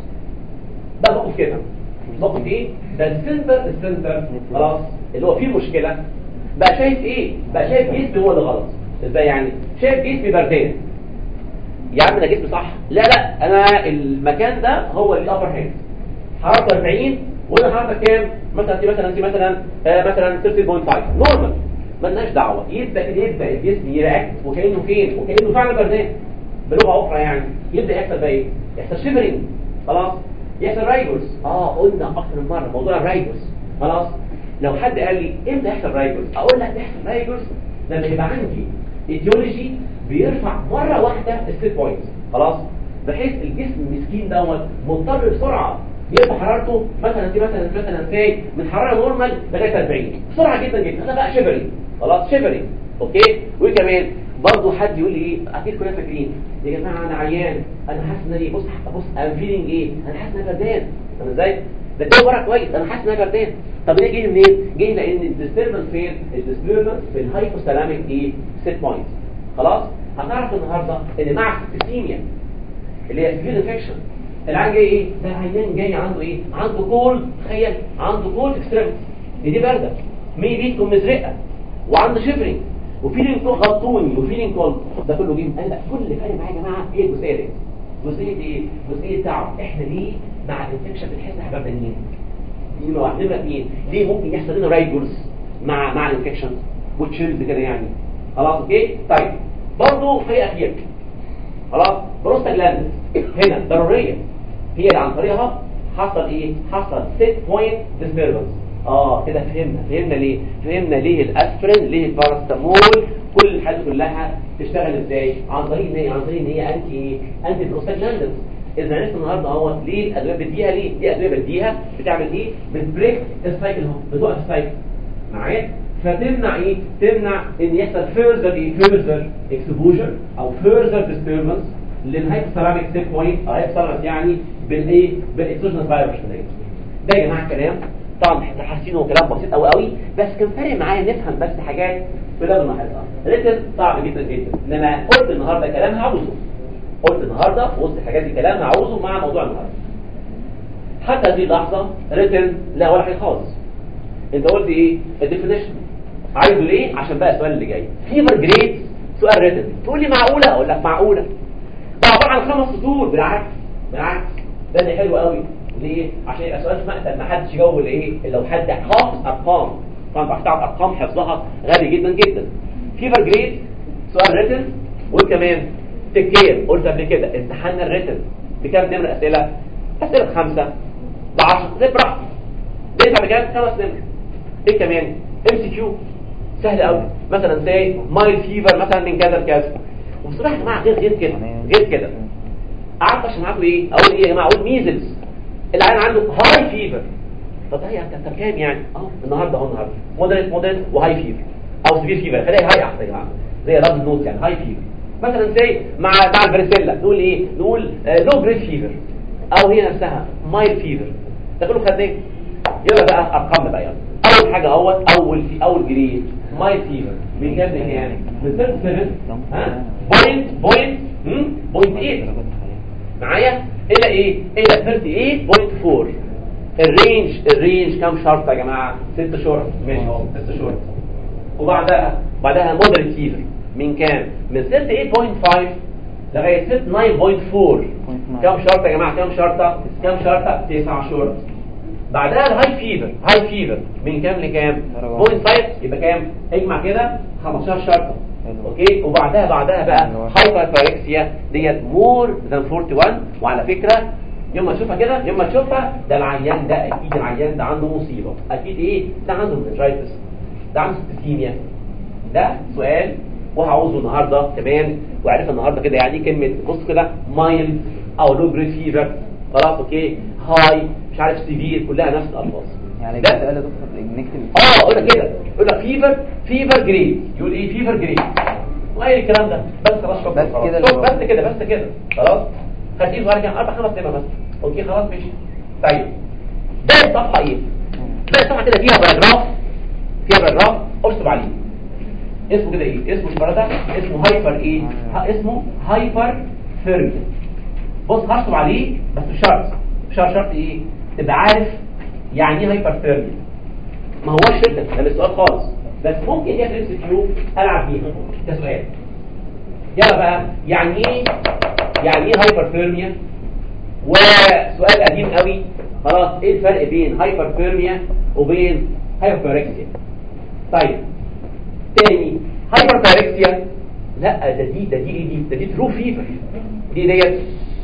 ده موقف كده موقف ايه ده السنتر السنتر خلاص اللي هو فيه مشكله بقى شايف ايه بقى شايف جسمي هو اللي غلط ازاي يعني شايف جسمي بردان يا عم انا جسمي صح لا لا انا المكان ده هو اللي ابر هاند حرارته 40 وانا حرارتك كام مثلا انت مثلا انت مثلا آه مثلا 30.5 نورمال مالناش دعوه يبدا كده يبدا الجسم يرياكت وكانه فين وكانه فعلا بردان بلغه اخرى يعني يبدا يحصل بقى ايه يحصل شيفرنج خلاص يحصل رايبوس اه قلنا اكتر من مره موضوع الرايبوس خلاص لو حد قال لي امتى يحصل رايبوس اقول لك يحصل رايبوس لما يبقى عندي ايديولوجي بيرفع مره واحده الست بوينت خلاص بحيث الجسم المسكين دوت مضطر بسرعه يرفع حرارته مثلا دي مثلا مثلا سي من حراره نورمال لغايه 40 بسرعه جدا جدا انا بقى شيفرنج خلاص شيفرنج اوكي وكمان برضه حد يقول لي ايه اكيد كلنا فاكرين يا جماعه انا عيان انا حاسس ان ايه بص بص ام فيلينج ايه انا حاسس ان انا بردان فاهم ازاي ده الجو بره كويس انا حاسس ان انا بردان طب ليه جه منين جه لان الديستربنس فين الديستربنس في الهايبوثالاميك ايه سيت بوينت خلاص هنعرف النهارده ان مع السيستيميا اللي هي سيفير انفكشن العيان جاي ايه ده العيان جاي عنده ايه عنده كول تخيل عنده كول اكستريمتي دي دي بارده ميبي تكون مزرقه وعنده شيفرنج وفيلينج غطوني وفيلينج كول ده كله جه قال لا كل اللي فارق معايا يا جماعه هي الجزئيه دي جزئيه ايه جزئيه تعب احنا ليه مع الانفكشن بنحس احنا بردانين دي نمره واحد نمره اثنين ليه ممكن يحصل لنا رايجرز مع مع الانفكشن وتشيلز كده يعني خلاص اوكي طيب برضه في اخير خلاص بروستاجلاندز هنا ضروريه هي اللي عن طريقها حصل ايه حصل سيت بوينت ديستربنس اه كده فهمنا فهمنا ليه فهمنا ليه الاسبرين ليه الباراسيتامول كل الحاجات كلها تشتغل ازاي عن طريق ان هي عن طريق ان هي انتي ايه انتي بروستاجلاندز اذا عرفت النهارده اهوت ليه الادويه بديها ليه دي ادويه بديها بتعمل ايه بتبريك السايكل اهو بتوقف السايكل معايا فتمنع ايه تمنع ان يحصل فيرذر ايه فيرذر اكسبوجر او فيرذر ديستربنس للهايبوثالاميك سيت بوينت او هايبوثالاميك يعني بالايه بالاكسوجينس فايروس ده يا جماعه الكلام طبعا احنا حاسينه كلام بسيط قوي قوي بس كان فارق معايا نفهم بس حاجات في لغه النهارده ريتن صعب جدا جدا انما قلت النهارده كلام هعوزه قلت النهارده في وسط الحاجات دي كلام هعوزه مع موضوع النهارده حتى هذه اللحظه ريتن لا ولا حاجه خالص انت قلت ايه الديفينيشن عايزه ليه عشان بقى السؤال اللي جاي فيفر جريد سؤال ريتن تقول لي معقوله اقول لك معقوله ده عباره عن خمس سطور بالعكس بالعكس ده اللي حلو قوي ليه عشان يبقى سؤال في مقتل ما حدش يجاوب اللي ايه اللي لو حد حافظ ارقام طبعا بتاعت ارقام حفظها غبي جدا جدا فيفر جريد سؤال ريتن وكمان تكير قلت قبل كده امتحان الريتن بكام نمره اسئله اسئله خمسه ب 10 زي براحتي ده بعد كده خمس نمر ايه كمان ام سي كيو سهل قوي مثلا زي مايل فيفر مثلا من كذا لكذا وبصراحه يا جماعه غير غير كده غير كده قعدت عشان معاكم ايه اقول ايه يا جماعه اقول ميزلز العيان عنده هاي فيفر طب هي انت انت كام يعني اه النهارده اهو النهارده مودريت مودريت وهاي فيفر او سيفير فيفر خليها هاي احسن يا جماعه زي رد النوت يعني هاي فيفر مثلا زي مع مع الفريسيلا نقول ايه نقول لو جريد فيفر او هي نفسها مايل فيفر ده كله خدناه يلا بقى ارقامنا بقى يلا اول حاجه اهوت اول في اول جريد مايل فيفر من كام لكام من 37 ها بوينت بوينت بوينت 8 معايا الى ايه الى 38.4 الرينج الرينج كام شرط يا جماعه ست شهور ماشي اهو ست شهور وبعدها بعدها مودريت فيفر من كام من 38.5 لغايه 69.4 كام شرطه يا جماعه كام شرطه كام شرطه 9 شهور بعدها الهاي فيفر هاي فيفر من كام لكام 0.5 يبقى كام اجمع كده 15 شرطه اوكي وبعدها بعدها بقى هايبرفاركسيا ديت مور ذان 41 وعلى فكره يوم ما تشوفها كده يوم ما تشوفها ده العيان ده اكيد العيان ده عنده مصيبه اكيد ايه ده عنده منجايتس ده عنده سيستيميا ده سؤال وهعوزه النهارده كمان وعرف النهارده كده يعني كلمه بص كده مايل او لو جريد فيفر خلاص اوكي هاي مش عارف سيفير كلها نفس الالفاظ يعني ده- كده قال يا دكتور نكتب اه اقول لك كده يقول لك فيفر فيفر جريد يقول ايه فيفر جريد وايه الكلام ده بس خلاص شكرا بس خلاص. كده شوف اللي هو- بس كده بس كده خلاص خليه صغير كده اربع خمس نمر بس اوكي خلاص ماشي طيب ده الصفحه ايه ده الصفحه كده فيها باراجراف فيها باراجراف ارسم عليه اسمه كده ايه اسمه البارا ده اسمه هايبر ايه ها اسمه هايبر ثيرمي بص هرسم عليه بس بشرط شرط شرط ايه تبقى عارف يعني ايه هايبر ثيرمي ما هوش شركه ده مش سؤال خالص بس ممكن هي في الام كيو العب بيها كسؤال يلا بقى يعني ايه يعني ايه هايبرثيرميا وسؤال قديم قوي خلاص ايه الفرق بين هايبرثيرميا وبين هايبرثيركسيا طيب تاني هايبرثيركسيا لا ده دي ده دي دي ده دي ترو فيفر دي ديت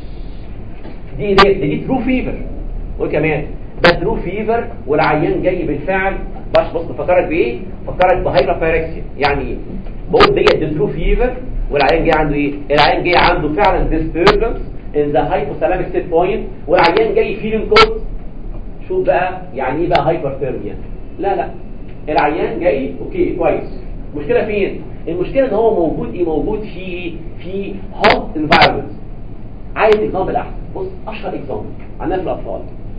دي ديت دي ترو فيفر وكمان ده ترو فيفر والعيان جاي بالفعل باش بص بفكرك بايه فكرك بهايبرثيركسيا يعني ايه بقول ديت دي ترو فيفر والعيان جاي عنده ايه العيان جاي عنده فعلا disturbance in the hypothalamic set point والعيان جاي feeling cold شوف بقى يعني ايه بقى هايبرثيرميا لا لا العيان جاي اوكي كويس المشكله فين المشكله ان هو موجود ايه موجود في ايه في هوت انفايرمنت عايز اكزامبل احسن بص اشهر اكزامبل عندنا في الاطفال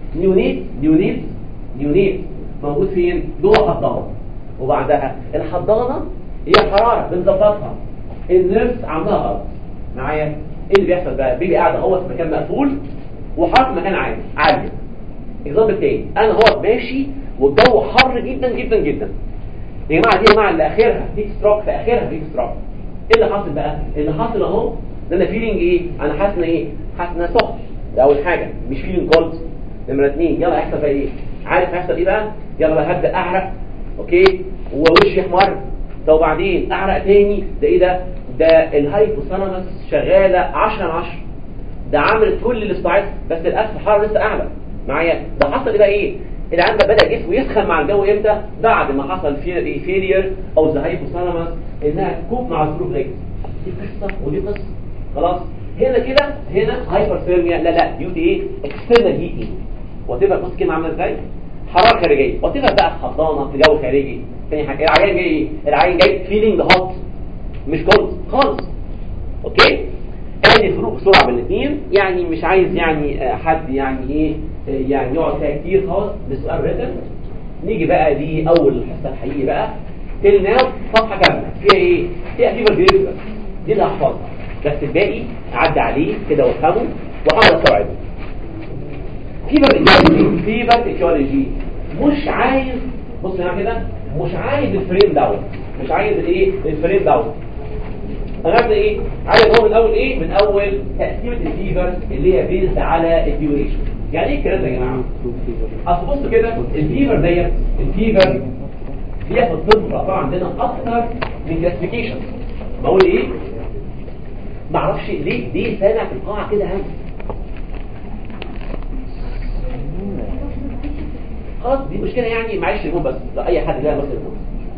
نيونيت نيونيت نيونيت موجود فين جوه حضانه وبعدها الحضانه هي حراره بنظبطها النيرس عاملاها غلط معايا ايه اللي بيحصل بقى بيبي قاعد اهو في مكان مقفول وحراره في مكان عالي عاليه اكزامبل تاني انا هو ماشي والجو حر جدا جدا جدا يا جماعه دي يا جماعه اللي اخرها هيت ستروك في اخرها هيت ستروك ايه اللي حاصل بقى اللي حاصل اهو ده انا فيلينج ايه انا حاسس ان ايه حاسس ان أنا سخن ده اول حاجه مش فيلينج كولد نمره اثنين يلا هيحصل بقى ايه عارف هيحصل ايه بقى يلا بقى هبدا اعرق اوكي ووشي احمر طب وبعدين اعرق تاني ده ايه ده ده الهايبوثالاموس شغاله 10 على 10 ده عملت كل الاستعاض بس للاسف الحراره لسه اعلى معايا ده حصل ايه بقى ايه العيان بقى بدا جسمه يسخن مع الجو امتى بعد ما حصل في فيلير او ذا هايبوثالاموس انها تكوب مع الظروف دي دي قصه ودي قصه خلاص هنا كده هنا هايبرثيرميا لا لا ديوتي ايه اكسترنال هيتنج وتبقى بص كده عامله ازاي حراره خارجيه وتبقى بقى في حضانه في جو خارجي تاني حاجه العيان جاي ايه العيان جاي فيلينج هوت مش كولد خالص اوكي ادي الفروق بسرعه بين الاثنين يعني مش عايز يعني آه، حد يعني ايه آه، يعني يقعد فيها كتير خالص بسؤال ريتن نيجي بقى دي اول الحصه الحقيقي بقى تيل ناو صفحه كامله فيها ايه فيها فيفر جريد بس دي اللي هحفظها بس الباقي اعدي عليه كده وافهمه واحاول استوعبه فيفر ايتيولوجي فيفر ايتيولوجي مش عايز بص هنا كده مش عايز الفريم داون مش عايز الايه الفريم داون هنبدا ايه عايز هو من اول ايه من اول تقسيمه الفيفر اللي هي بيزد على الديوريشن يعني ايه الكلام ده يا جماعه اصل بص كده الفيفر ديت الفيفر فيها في الطب الأطفال عندنا اكتر من كلاسيفيكيشن بقول ايه معرفش ليه ليه سامع في القاعه كده هم خلاص دي مشكله يعني معلش ريموت بس لو اي حد لا بس ريموت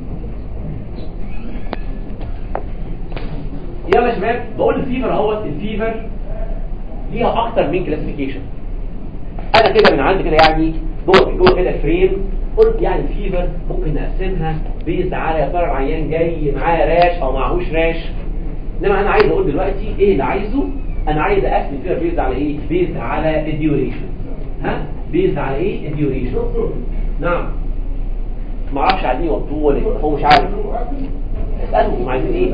يلا يا شباب بقول الفيفر اهوت الفيفر ليها اكتر من كلاسيفيكيشن انا كده من عندي كده يعني جوه جوه كده فريم قلت يعني الفيفر ممكن نقسمها بيز على يا ترى العيان جاي معاه راش او معهوش راش انما انا عايز اقول دلوقتي ايه اللي عايزه انا عايز اقسم الفيفر بيز على ايه بيز على الديوريشن ها بيز على ايه الديوريشن نعم ما اعرفش عايزين يوطوه ولا إيه، هو مش عارف اسالهم هم عايزين ايه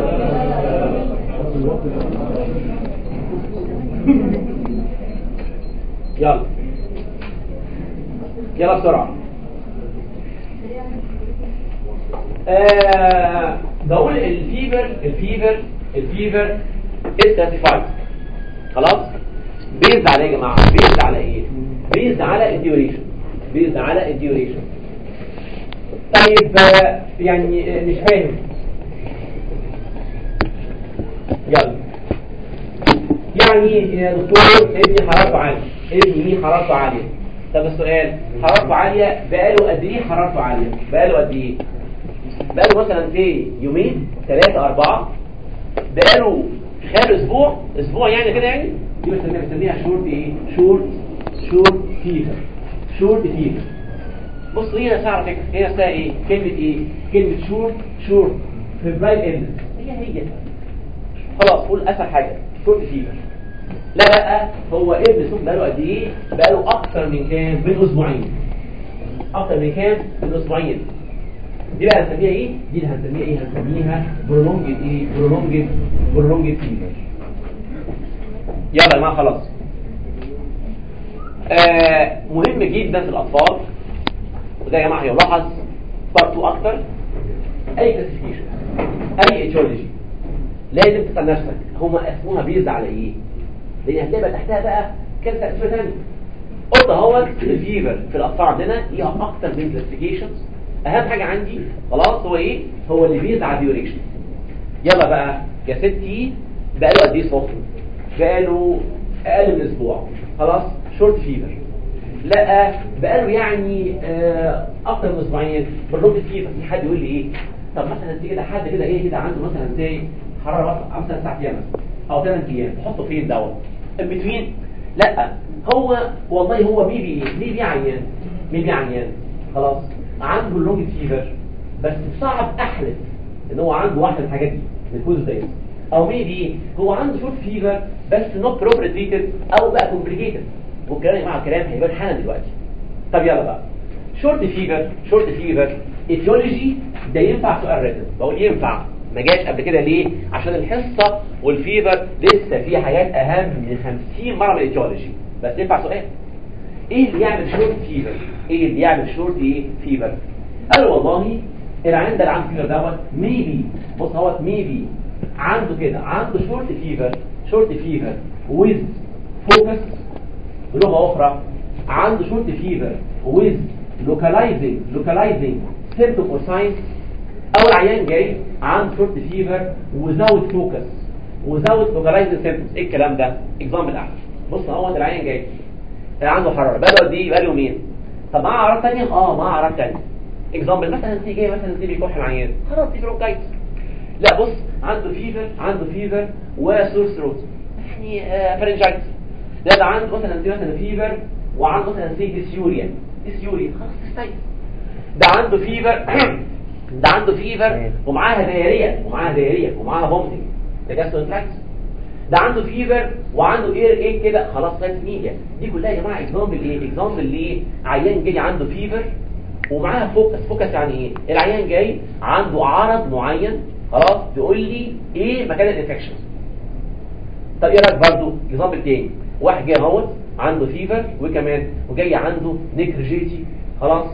يلا يلا بسرعة آه بقول الفيفر الفيفر الفيفر is classified خلاص بيزد على ايه يا جماعة بيزد على ايه بيزد على الديوريشن بيزد على الديوريشن طيب آه، يعني آه، مش فاهم يلا يعني يا دكتور ابني حرارته عالية ابني حرارته عالية طب السؤال حرارته عالية بقاله قد ايه حرارته عالية بقاله قد ايه بقاله مثلا في يومين ثلاثة أربعة بقاله خلال أسبوع أسبوع يعني كده يعني دي بنسميها بنسميها شورت ايه شورت شورت فيفر شورت فيفر بص هي نفسها على فكرة هي نفسها ايه كلمة ايه كلمة شورت شورت فيبرايل اند هي هي خلاص قول اسهل حاجة شورت فيفر لا بقى هو ابن سوق بقاله قد ايه بقاله اكتر من كام من اسبوعين اكتر من كام من اسبوعين دي بقى هنسميها ايه دي اللي هنسميها ايه هنسميها برولونجد ايه برولونجد برولونجد فيفر يلا يا جماعه خلاص آه مهم جدا في الاطفال وده يا جماعه يلاحظ برضو اكتر اي كلاسيفيكيشن اي ايتيولوجي لازم تسال نفسك هما اسموها بيز على ايه لان هتلاقي بقى تحتها بقى كام تقسيمه ثانيه قلت اهوت الفيفر في الاطفال عندنا ليها اكتر من كلاسيفيكيشنز اهم حاجه عندي خلاص هو ايه هو اللي بيز على الديوريشن يلا بقى يا ستي بقاله قد ايه سخن بقاله اقل من اسبوع خلاص شورت فيفر لا بقاله يعني آه، اكتر من اسبوعين بالروت فيفر في حد يقول لي ايه طب مثلا انت كده حد كده ايه كده عنده مثلا زي حراره مثلا تسع ايام مثلا او ثمان ايام تحطه فين دوت بتوين لا هو والله هو بيبي ايه بيبي عيان بيبي عيان خلاص عنده اللونج فيفر بس صعب احلف ان هو عنده واحده من الحاجات دي من الكوز ديت او ميبي هو عنده شورت فيفر بس نوت بروبر تريتد او بقى كومبليكيتد والكلام يا جماعه الكلام هيبان حالا دلوقتي طب يلا بقى شورت فيفر شورت فيفر ايتيولوجي ده ينفع سؤال ريتم بقول ينفع ما جاش قبل كده ليه عشان الحصه والفيفر لسه في حاجات اهم من 50 مره من الايتيولوجي بس ينفع سؤال ايه اللي يعمل شورت فيفر ايه اللي يعمل شورت ايه فيفر قال والله العيان ده اللي عنده فيفر دوت ميبي بص اهوت ميبي عنده كده عنده شورت فيفر شورت فيفر ويز فوكس بلغه اخرى عنده شورت فيفر ويز لوكالايزنج لوكالايزنج سيمتوم اور ساينز او العيان جاي عنده شورت فيفر وزاوت فوكس وزاوت لوكالايزنج سيمتومز ايه الكلام ده اكزامبل احسن بص اهوت العيان جاي عنده حراره بقاله قد ايه بقاله يومين طب معاه اعراض ثانيه اه معاه اعراض ثانيه اكزامبل مثلا تيجي جاي مثلا تيجي بيكح العيان خلاص دي برونكايتس لا بص عنده فيفر عنده فيفر وسور ثروت يعني آه فرنجايتس لا ده عنده مثلا زي مثلا فيفر وعنده مثلا زي ديسيوريا ديسيوريا خلاص تستيقظ ده عنده فيفر ده عنده فيفر ومعاها دايريه ومعاها دايريه ومعاها فومتنج ده جاستروانترايتس ده عنده فيفر وعنده اير ايه كده خلاص سايت ميديا دي كلها يا جماعه اكزامبل ايه اكزامبل ليه عيان جاي عنده فيفر ومعاها فوكس فوكس يعني ايه العيان جاي عنده عرض معين خلاص تقول لي ايه مكان الانفكشن طب ايه رايك برضه اكزامبل تاني واحد جاي اهوت عنده فيفر وكمان وجاي عنده نيكرجيتي خلاص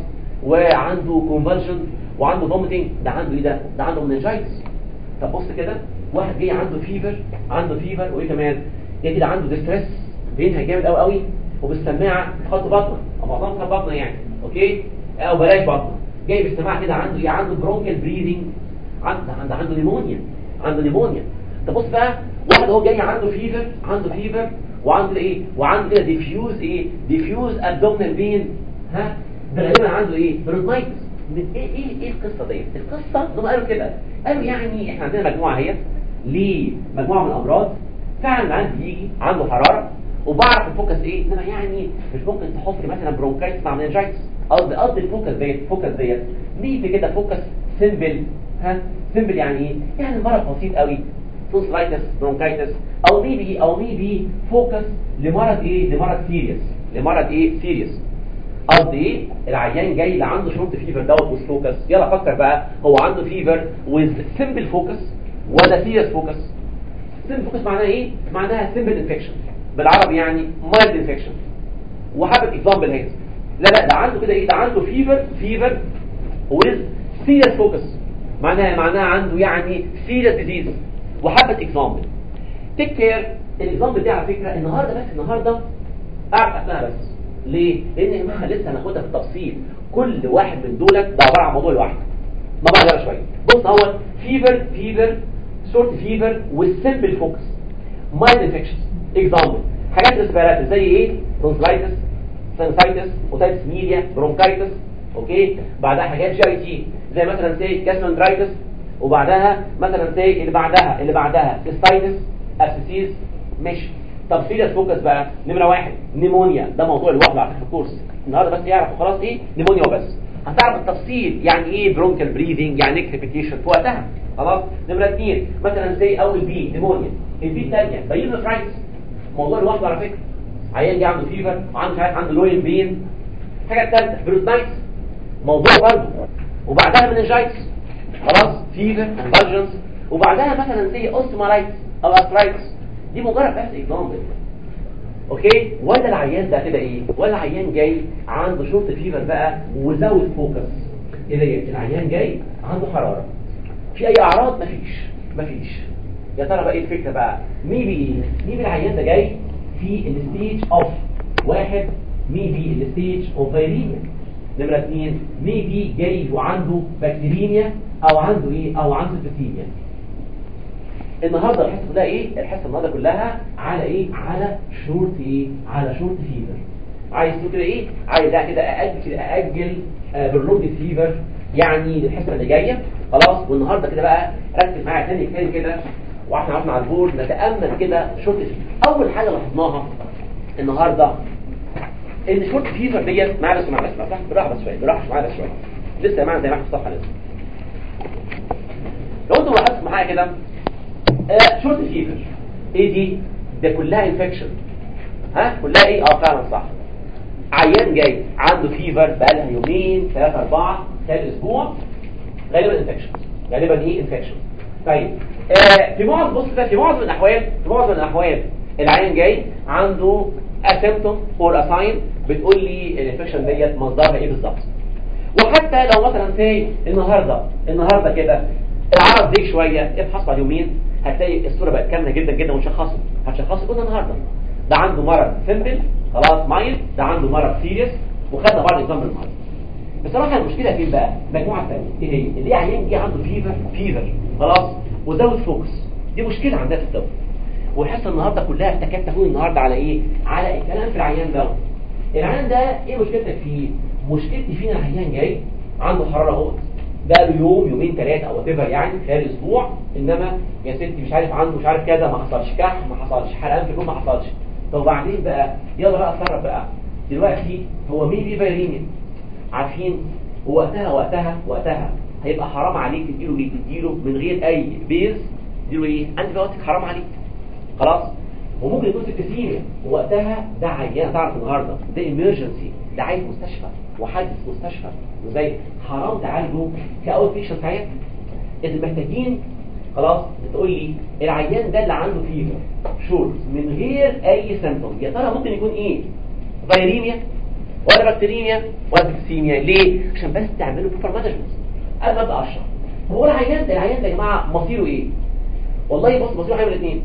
وعنده كونفالجن وعنده فوميتنج ده عنده ايه ده ده عنده مننجايتس طب بص كده واحد جاي عنده فيفر عنده فيفر وايه كمان جاي كده عنده ديستريس بينها جامد قوي قوي وبالسماعه خط بطنه او معظمها خط بطنه يعني اوكي او بلاش بطنه جاي بالسماعه كده عنده ايه عنده برونكال بريذنج عنده عنده عنده نيمونيا عنده نيمونيا طب بص بقى واحد هو جاي عنده فيفر عنده فيفر وعنده ايه وعنده كده ديفيوز ايه ديفيوز ابدومينال بين ها ده غالبا عنده ايه برونكايتس من ايه ايه ايه القصه ديت القصه هم قالوا كده قالوا يعني احنا عندنا مجموعه اهيت ليه مجموعه من الامراض فعلا عندي يجي عنده حراره وبعرف الفوكس ايه انما يعني مش ممكن تحط مثلا برونكايتس مع مننجايتس قصدي قصدي الفوكس ديت الفوكس ديت نيجي كده فوكس سيمبل ها سيمبل يعني ايه يعني مرض بسيط قوي تونسلايتس برونكايتس او ميبي او ميبي فوكس لمرض ايه لمرض سيريس لمرض ايه سيريس قصدي ايه العيان جاي اللي عنده شورت فيفر دوت ويز فوكس يلا فكر بقى هو عنده فيفر ويز سيمبل فوكس ولا سيريس فوكس سيمبل فوكس معناها ايه معناها سيمبل انفكشن بالعربي يعني مايلد انفكشن وحابب اكزامبل هيك لا لا ده عنده كده ايه ده عنده فيفر فيفر ويز سيريس فوكس معناها معناها عنده يعني سيريس ديزيز وحابه اكزامبل تيك كير الاكزامبل دي على فكره النهارده بس النهارده اعرف اسمها بس ليه؟ لان يا جماعه لسه هناخدها في التفصيل كل واحد من دولت ده عباره عن موضوع لوحده ما بعد شويه بص هو فيفر فيفر سورت فيفر والسمبل فوكس مايلد انفكشنز اكزامبل حاجات ريسبيراتوري زي ايه؟ تونسلايتس سينسايتس اوتايتس ميديا برونكايتس اوكي بعدها حاجات جي اي تي زي مثلا سي جاسترونترايتس وبعدها مثلا سي اللي بعدها اللي بعدها سيستايتس ابسيسيس ماشي طب سيريس فوكس بقى نمره واحد نيمونيا ده موضوع لوحده على فكره الكورس النهارده بس يعرف خلاص ايه نيمونيا وبس هتعرف التفصيل يعني ايه برونكال بريذنج يعني ايه كريبيتيشن في وقتها خلاص نمره اثنين مثلا زي اول بي نيمونيا البي الثانيه بايلوفرايتس موضوع لوحده على فكره عيان جه عنده فيفر وعنده مش عارف عنده لوين بين الحاجه الثالثه بروتنايتس موضوع برضه وبعدها مننجايتس خلاص فيفر كونفرجنس وبعدها مثلا زي اوستومالايتس او ارثرايتس دي مجرد بس اكزامبل اوكي ولا العيان ده كده ايه ولا العيان جاي عنده شورت فيفر بقى وزود فوكس ايه ده العيان جاي عنده حراره في اي اعراض مفيش مفيش يا ترى بقى ايه الفكره بقى ميبي ميبي العيان ده جاي في الستيج اوف واحد ميبي الستيج اوف فيريميا نمره اثنين ميبي جاي وعنده بكتيريميا او عنده ايه او عنده بكتيريا النهارده الحصه كلها ايه الحصه النهارده كلها على ايه على شورت ايه على شورت فيفر عايز تقول كده ايه عايز ده كده ااجل كده ااجل آه برلونج فيفر يعني الحصه اللي جايه خلاص والنهارده كده بقى ركز معايا تاني تاني كده واحنا قعدنا على البورد نتامل كده شورت فيفر اول حاجه لاحظناها النهارده ان شورت فيفر ديت معايا بس معايا بس بالراحه بس شويه بالراحه معايا بس شويه لسه يا جماعه زي ما احنا في الصفحه لسه لو انتوا لاحظتوا معايا كده آه شورت فيفر ايه دي ده كلها انفكشن ها كلها ايه اه فعلا صح عيان جاي عنده فيفر بقالها يومين ثلاثة أربعة ثلاث أسبوع غالبا انفكشن غالبا ايه انفكشن طيب آه في معظم بص كده في معظم الأحوال في معظم الأحوال العيان جاي عنده اسيمتوم اور اساين بتقول لي الانفكشن ديت مصدرها ايه بالظبط وحتى لو مثلا سي النهارده النهارده كده العرض ديك شويه ابحث بعد يومين هتلاقي الصوره بقت كامله جدا جدا ونشخصه هتشخصه قلنا النهارده ده عنده مرض سيمبل خلاص مايل ده عنده مرض سيريس وخدنا بعض اكزامبل النهارده بصراحه المشكله فين بقى مجموعه ثانيه ايه هي اللي هي عيان جه عنده فيفر فيفر خلاص وزود فوكس دي مشكله عندها في الطب والحصه النهارده كلها تكاد تكون النهارده على ايه على الكلام في العيان ده العيان ده ايه مشكلتك فيه مشكلتي فينا العيان جاي عنده حراره اهو بقى له يوم يومين ثلاثه او whatever يعني خلال اسبوع انما يا ستي مش عارف عنده مش عارف كذا ما حصلش كح ما حصلش حرقان في الجو ما حصلش طب وبعدين بقى يلا بقى اتصرف بقى دلوقتي هو مين في فيرينيا عارفين وقتها وقتها وقتها هيبقى حرام عليك تديله ايه تديله من غير اي بيز تديله ايه انت بيوتك حرام عليك خلاص وممكن يكون سكتسيميا وقتها ده عيان تعرف النهارده ده ايمرجنسي ده عايز مستشفى وحدث مستشفى وزي حرام تعالجه كاوت بيشنت عيان اذا محتاجين خلاص بتقول لي العيان ده اللي عنده فيفر شورت من غير اي سيمبتوم يا ترى ممكن يكون ايه فيريميا ولا بكتيريميا ولا سكتسيميا ليه عشان بس تعملوا بروبر مانجمنت قبل ما ابدا اشرح هو العيان ده العيان ده يا جماعه مصيره ايه والله بص مصيره حاجه من الاثنين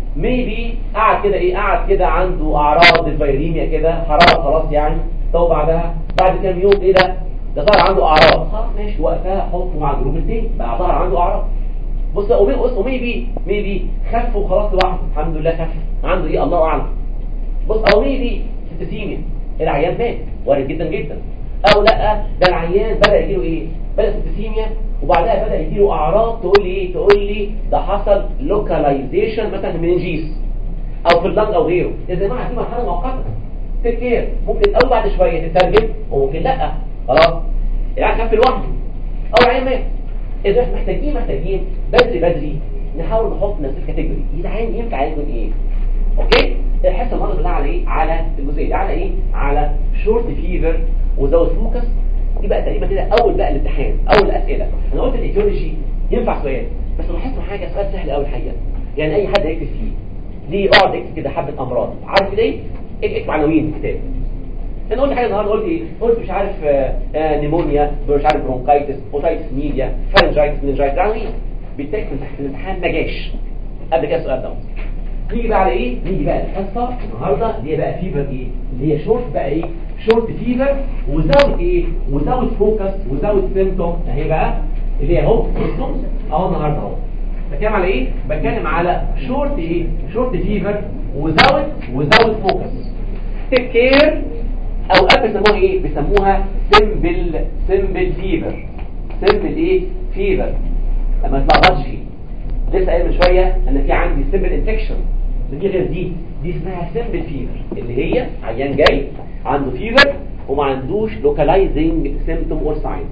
ميبي قعد كده ايه قعد كده عنده اعراض الفيريميا كده حراره خلاص يعني طب بعدها بعد كام يوم ايه ده ده ظهر عنده اعراض خلاص ماشي وقتها حطه مع الجروب التاني بقى ظهر عنده اعراض بص بص وميبي ميبي خف وخلاص لوحده الحمد لله خف عنده ايه الله اعلم بص او ميبي سيتيميا العيان مات وارد جدا جدا او لا ده العيان بدا يجيله ايه بدا سيتيميا وبعدها بدا يجيله اعراض تقول لي ايه تقول لي ده حصل لوكاليزيشن مثلا مننجيس او في اللنج او غيره يا جماعه دي مرحله مؤقته تيك كير ممكن او بعد شويه تترجم وممكن لا خلاص العيان خف لوحده او العيان مات اذا احنا محتاجين محتاجين بدري بدري نحاول نحط نفس الكاتيجوري العيان ينفع يكون ايه اوكي الحصه المره كلها على ايه على الجزئيه دي على ايه على شورت فيفر وزود فوكس دي بقى تقريبا كده اول بقى الامتحان اول الاسئله انا قلت الايديولوجي ينفع سؤال بس لاحظت حاجه سؤال سهل قوي الحقيقه يعني اي حد هيكتب فيه ليه اقعد اكتب كده حبه امراض عارف ليه اكتب عناوين الكتاب انا قلت حاجه النهارده قلت ايه قلت مش عارف آه آه نيمونيا مش عارف برونكايتس اوتايتس ميديا فارنجايتس مننجايتس عناوين بالتالي في الامتحان ما جاش قبل كده السؤال ده نيجي بقى على ايه نيجي بقى الحصه النهارده اللي هي بقى فيفر ايه اللي هي شورت بقى ايه شورت فيفر وزود ايه وزود فوكس وزود سيمتوم اهي بقى اللي هي اهو سيمتوم اهو النهارده اهو بتكلم على ايه بتكلم على شورت ايه شورت فيفر وزود وزود فوكس تيك كير اوقات بيسموها ايه بيسموها سيمبل سيمبل فيفر سيمبل ايه فيفر لما تلخبطش فيه لسه قايل من شويه ان في عندي سيمبل انفكشن دي غير دي دي اسمها سيمبل فيفر اللي هي عيان جاي عنده فيفر وما عندوش لوكالايزنج سيمبتوم اور ساين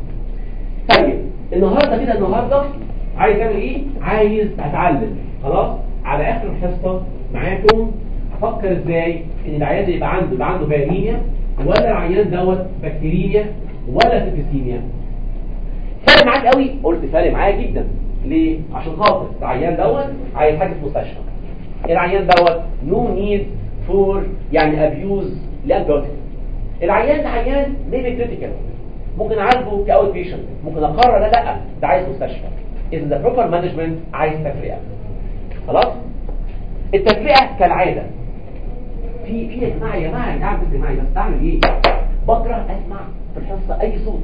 طيب النهارده كده النهارده عايز اعمل ايه عايز اتعلم خلاص على اخر الحصه معاكم افكر ازاي ان العيان ده يبقى عنده يبقى عنده فيريميا ولا العيان دوت بكتيريميا ولا سيبسيميا فارق معاك قوي قلت فارق معايا جدا ليه عشان خاطر العيان دوت عايز حاجه في مستشفى العيان دوت نو نيد فور يعني ابيوز لانتيبيوتيك العيان ده عيان ميبي كريتيكال ممكن اعالجه كاوت بيشنت ممكن اقرر لا لا ده عايز مستشفى اذا ده بروبر مانجمنت عايز تفرقه خلاص التفرقه كالعاده في في يا جماعه يا جماعه يا جماعه بس معايا بس اعمل ايه بكره اسمع في الحصه اي صوت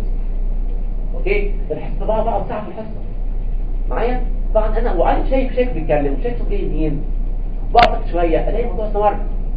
اوكي الحصه بقى بقعد ساعه في الحصه معايا طبعا انا وعارف شايف شايف بيتكلم وشايف صوت جاي منين بقعد شويه الاقي الموضوع استمر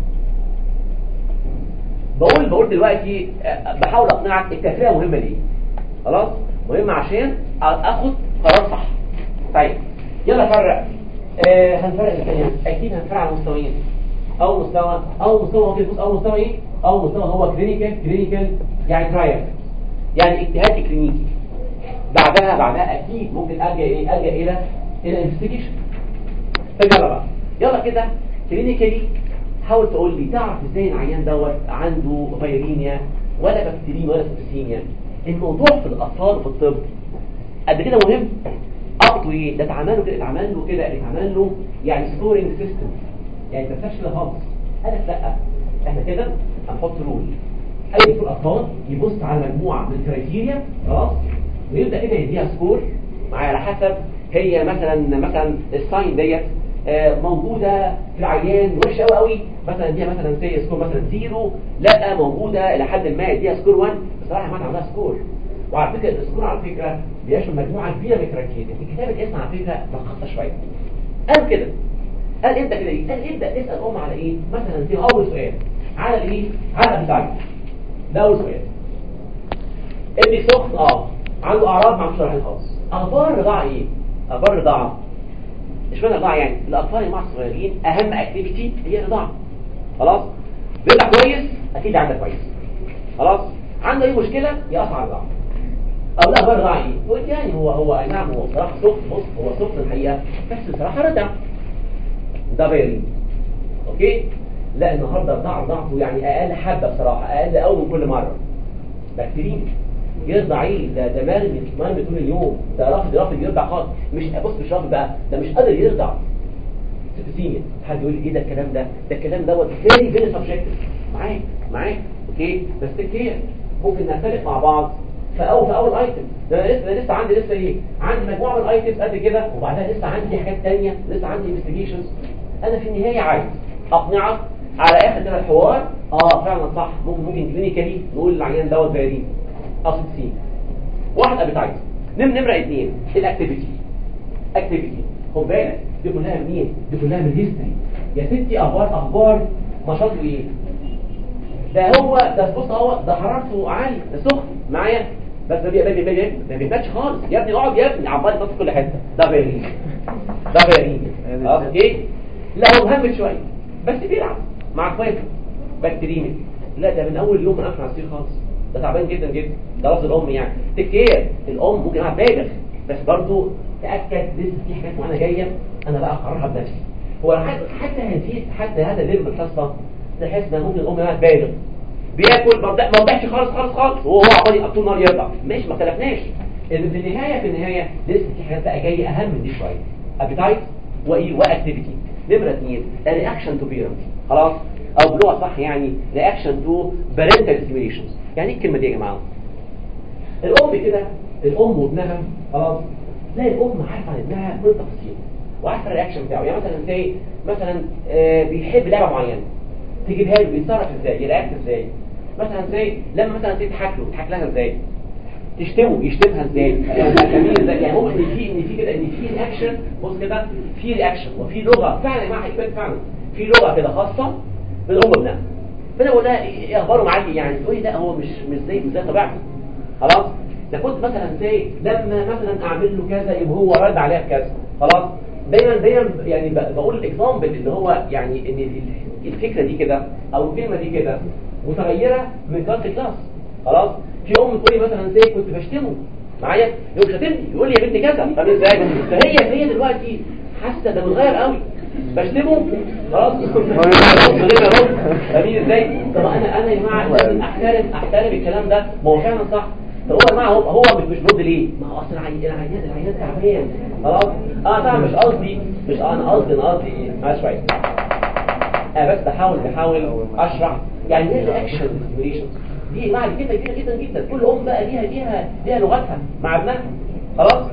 بقول بقول دلوقتي بحاول اقنعك التفرقه مهمه ليه خلاص مهمه عشان اخد قرار صح طيب يلا فرق آه هنفرق الكلام اكيد هنفرق على مستويين اول مستوى اول مستوى هو بص اول مستوى ايه اول مستوى هو كلينيكال كلينيكال يعني ترايل يعني اجتهاد كلينيكي بعدها بعدها اكيد ممكن الجا ايه الجا الى الى انفستيجيشن طب يلا بقى يلا كده كلينيكالي حاول تقول لي تعرف ازاي العيان دوت عنده فيرينيا ولا بكتيريا ولا سبسيميا الموضوع في الاطفال وفي الطب قد كده مهم اب تو ايه ده اتعمل له كده اتعمل له كده اتعمل له يعني سكورنج سيستم يعني ما تنساش كده خالص قال لك لا احنا كده هنحط رول اي دكتور اطفال يبص على مجموعه من الكرايتيريا خلاص ويبدا كده يديها سكور معايا على حسب هي مثلا مثلا الساين ديت آه، موجوده في العيان وحشه قوي قوي مثلا اديها مثلا سي سكور مثلا زيرو لا موجوده الى حد ما اديها سكور 1 بصراحه ما عندها سكور وعلى فكره السكور على فكره بيشمل مجموعه كبيره من الكرايتيريا الكتاب الاسم على فكره مخصص شويه قال كده قال انت كده ايه قال ابدا اسال ام على ايه مثلا دي اول سؤال على الايه على الابتايت ده اول سؤال ابني سخن اه عنده اعراض مع مش رايحين خالص اخبار الرضاعه ايه اخبار الرضاعه اشمعنى الرضاعه يعني الاطفال يا جماعه الصغيرين اهم اكتيفيتي هي الرضاعه خلاص بيرضع كويس اكيد عندك كويس خلاص عنده اي مشكله يقطع الرضاعه او لا اخبار الرضاعه ايه يقول يعني هو هو اي نعم هو بصراحه سخن بص هو سخن الحقيقه بس بصراحه رضع ده بيرين اوكي لا النهارده الرضاعه ضعفه يعني اقل حبه بصراحه اقل قوي من كل مره بكتيريا يرضع ايه ده ده مرمي مرمي طول اليوم ده رافض رافض يرضع خالص مش بص مش رافض بقى ده مش قادر يرضع سيبسيميا حد يقول لي ايه ده الكلام ده ده الكلام دوت فيري فيري سبجكتيف معاك معاك اوكي بس كتير ممكن نختلف مع بعض في اول في اول ايتم ده أنا لسه ده لسه عندي لسه ايه عندي مجموعه من الايتمز قد كده وبعدها لسه عندي حاجات ثانيه لسه عندي انفستيجيشنز انا في النهايه عايز اقنعك على اخر كده الحوار اه فعلا صح ممكن ممكن كلينيكالي نقول العيان دوت بارين اصل سي واحد ابيتايت نم نمره اثنين الاكتيفيتي اكتيفيتي خد بالك دي كلها منين دي كلها من الهيستوري يا ستي اخبار اخبار نشاطه ايه ده هو ده بص هو ده حرارته عاليه ده سخن معايا بس ما بي- ما بي- ما بي- ما بيباتش خالص يا ابني اقعد يا ابني عمال يبص في كل حته ده بيرين ده بيرين خلاص ايه لا هو مهمل شويه بس بيلعب مع اخواته بكتيريمي لا ده من اول يوم ما قفل على السرير خالص ده تعبان جدا جدا ده لفظ الام يعني تكتير الام ممكن اقعد بالغ بس برضو تاكد لسه في حاجات معينه جايه انا بقى اقررها بنفسي هو حتى حتى هذه حتى هذا الليفل القصه تحس ان ممكن الام قاعد بالغ بياكل ما بدا- ما بيحش خالص خالص خالص وهو عمال طول النهار يرضع ماشي ما اختلفناش إن في النهايه في النهايه لسه في حاجات بقى جايه اهم من دي شويه ابيتايت وايه واكتيفيتي نمره اثنين رياكشن تو بيرنت خلاص او بلغه صح يعني رياكشن تو بارنتال ستيميوليشنز يعني ايه الكلمه دي يا جماعه الام كده الام وابنها خلاص تلاقي الام عارفه عن ابنها كل التفاصيل وعارفه الرياكشن بتاعه يعني مثلا زي مثلا آه بيحب لعبه معينه تجيبها له بيتصرف ازاي يرياكت ازاي مثلا زي لما مثلا تيجي تضحك له تضحك لها ازاي تشتمه يشتمها ازاي يعني جميل ازاي يعني هو ان في ان في كده ان في رياكشن بص كده في رياكشن وفي لغه فعلا يا جماعه حكمت فعلا في لغه كده خاصه بالام وابنها فانا بقول لها ايه إيه اخباره معاكي يعني تقول لي لا هو مش مش زي مش زي طبيعته خلاص ده كنت مثلا زي لما مثلا اعمل له كذا يبقى هو رد عليها بكذا خلاص دايما دايما يعني ب- بقول الاكزامبل اللي هو يعني ان ال- الفكره دي كده او الكلمه دي كده متغيره من كلاس لكلاس خلاص في ام تقول لي مثلا زي كنت بشتمه معايا يقول شتمني يقول لي يا بنتي كذا طب ازاي فهي فهي دلوقتي حاسه ده متغير قوي بشتمه خلاص خلاص من غير ما ارد فاهمين ازاي طب انا انا يا جماعه لازم احترم احترم الكلام ده ما هو فعلا صح طب هو يا جماعه هو هو مش مش برد ليه ما هو اصل العي- العيان العيان تعبان خلاص اه طبعا مش قصدي مش آه انا قصدي انا قصدي ايه معلش شويه انا بس بحاول بحاول اشرح يعني ايه الاكشن ستيميوليشن دي معنى كده كده جدا جدا كل ام بقى ليها ليها ليها لغتها مع ابنها خلاص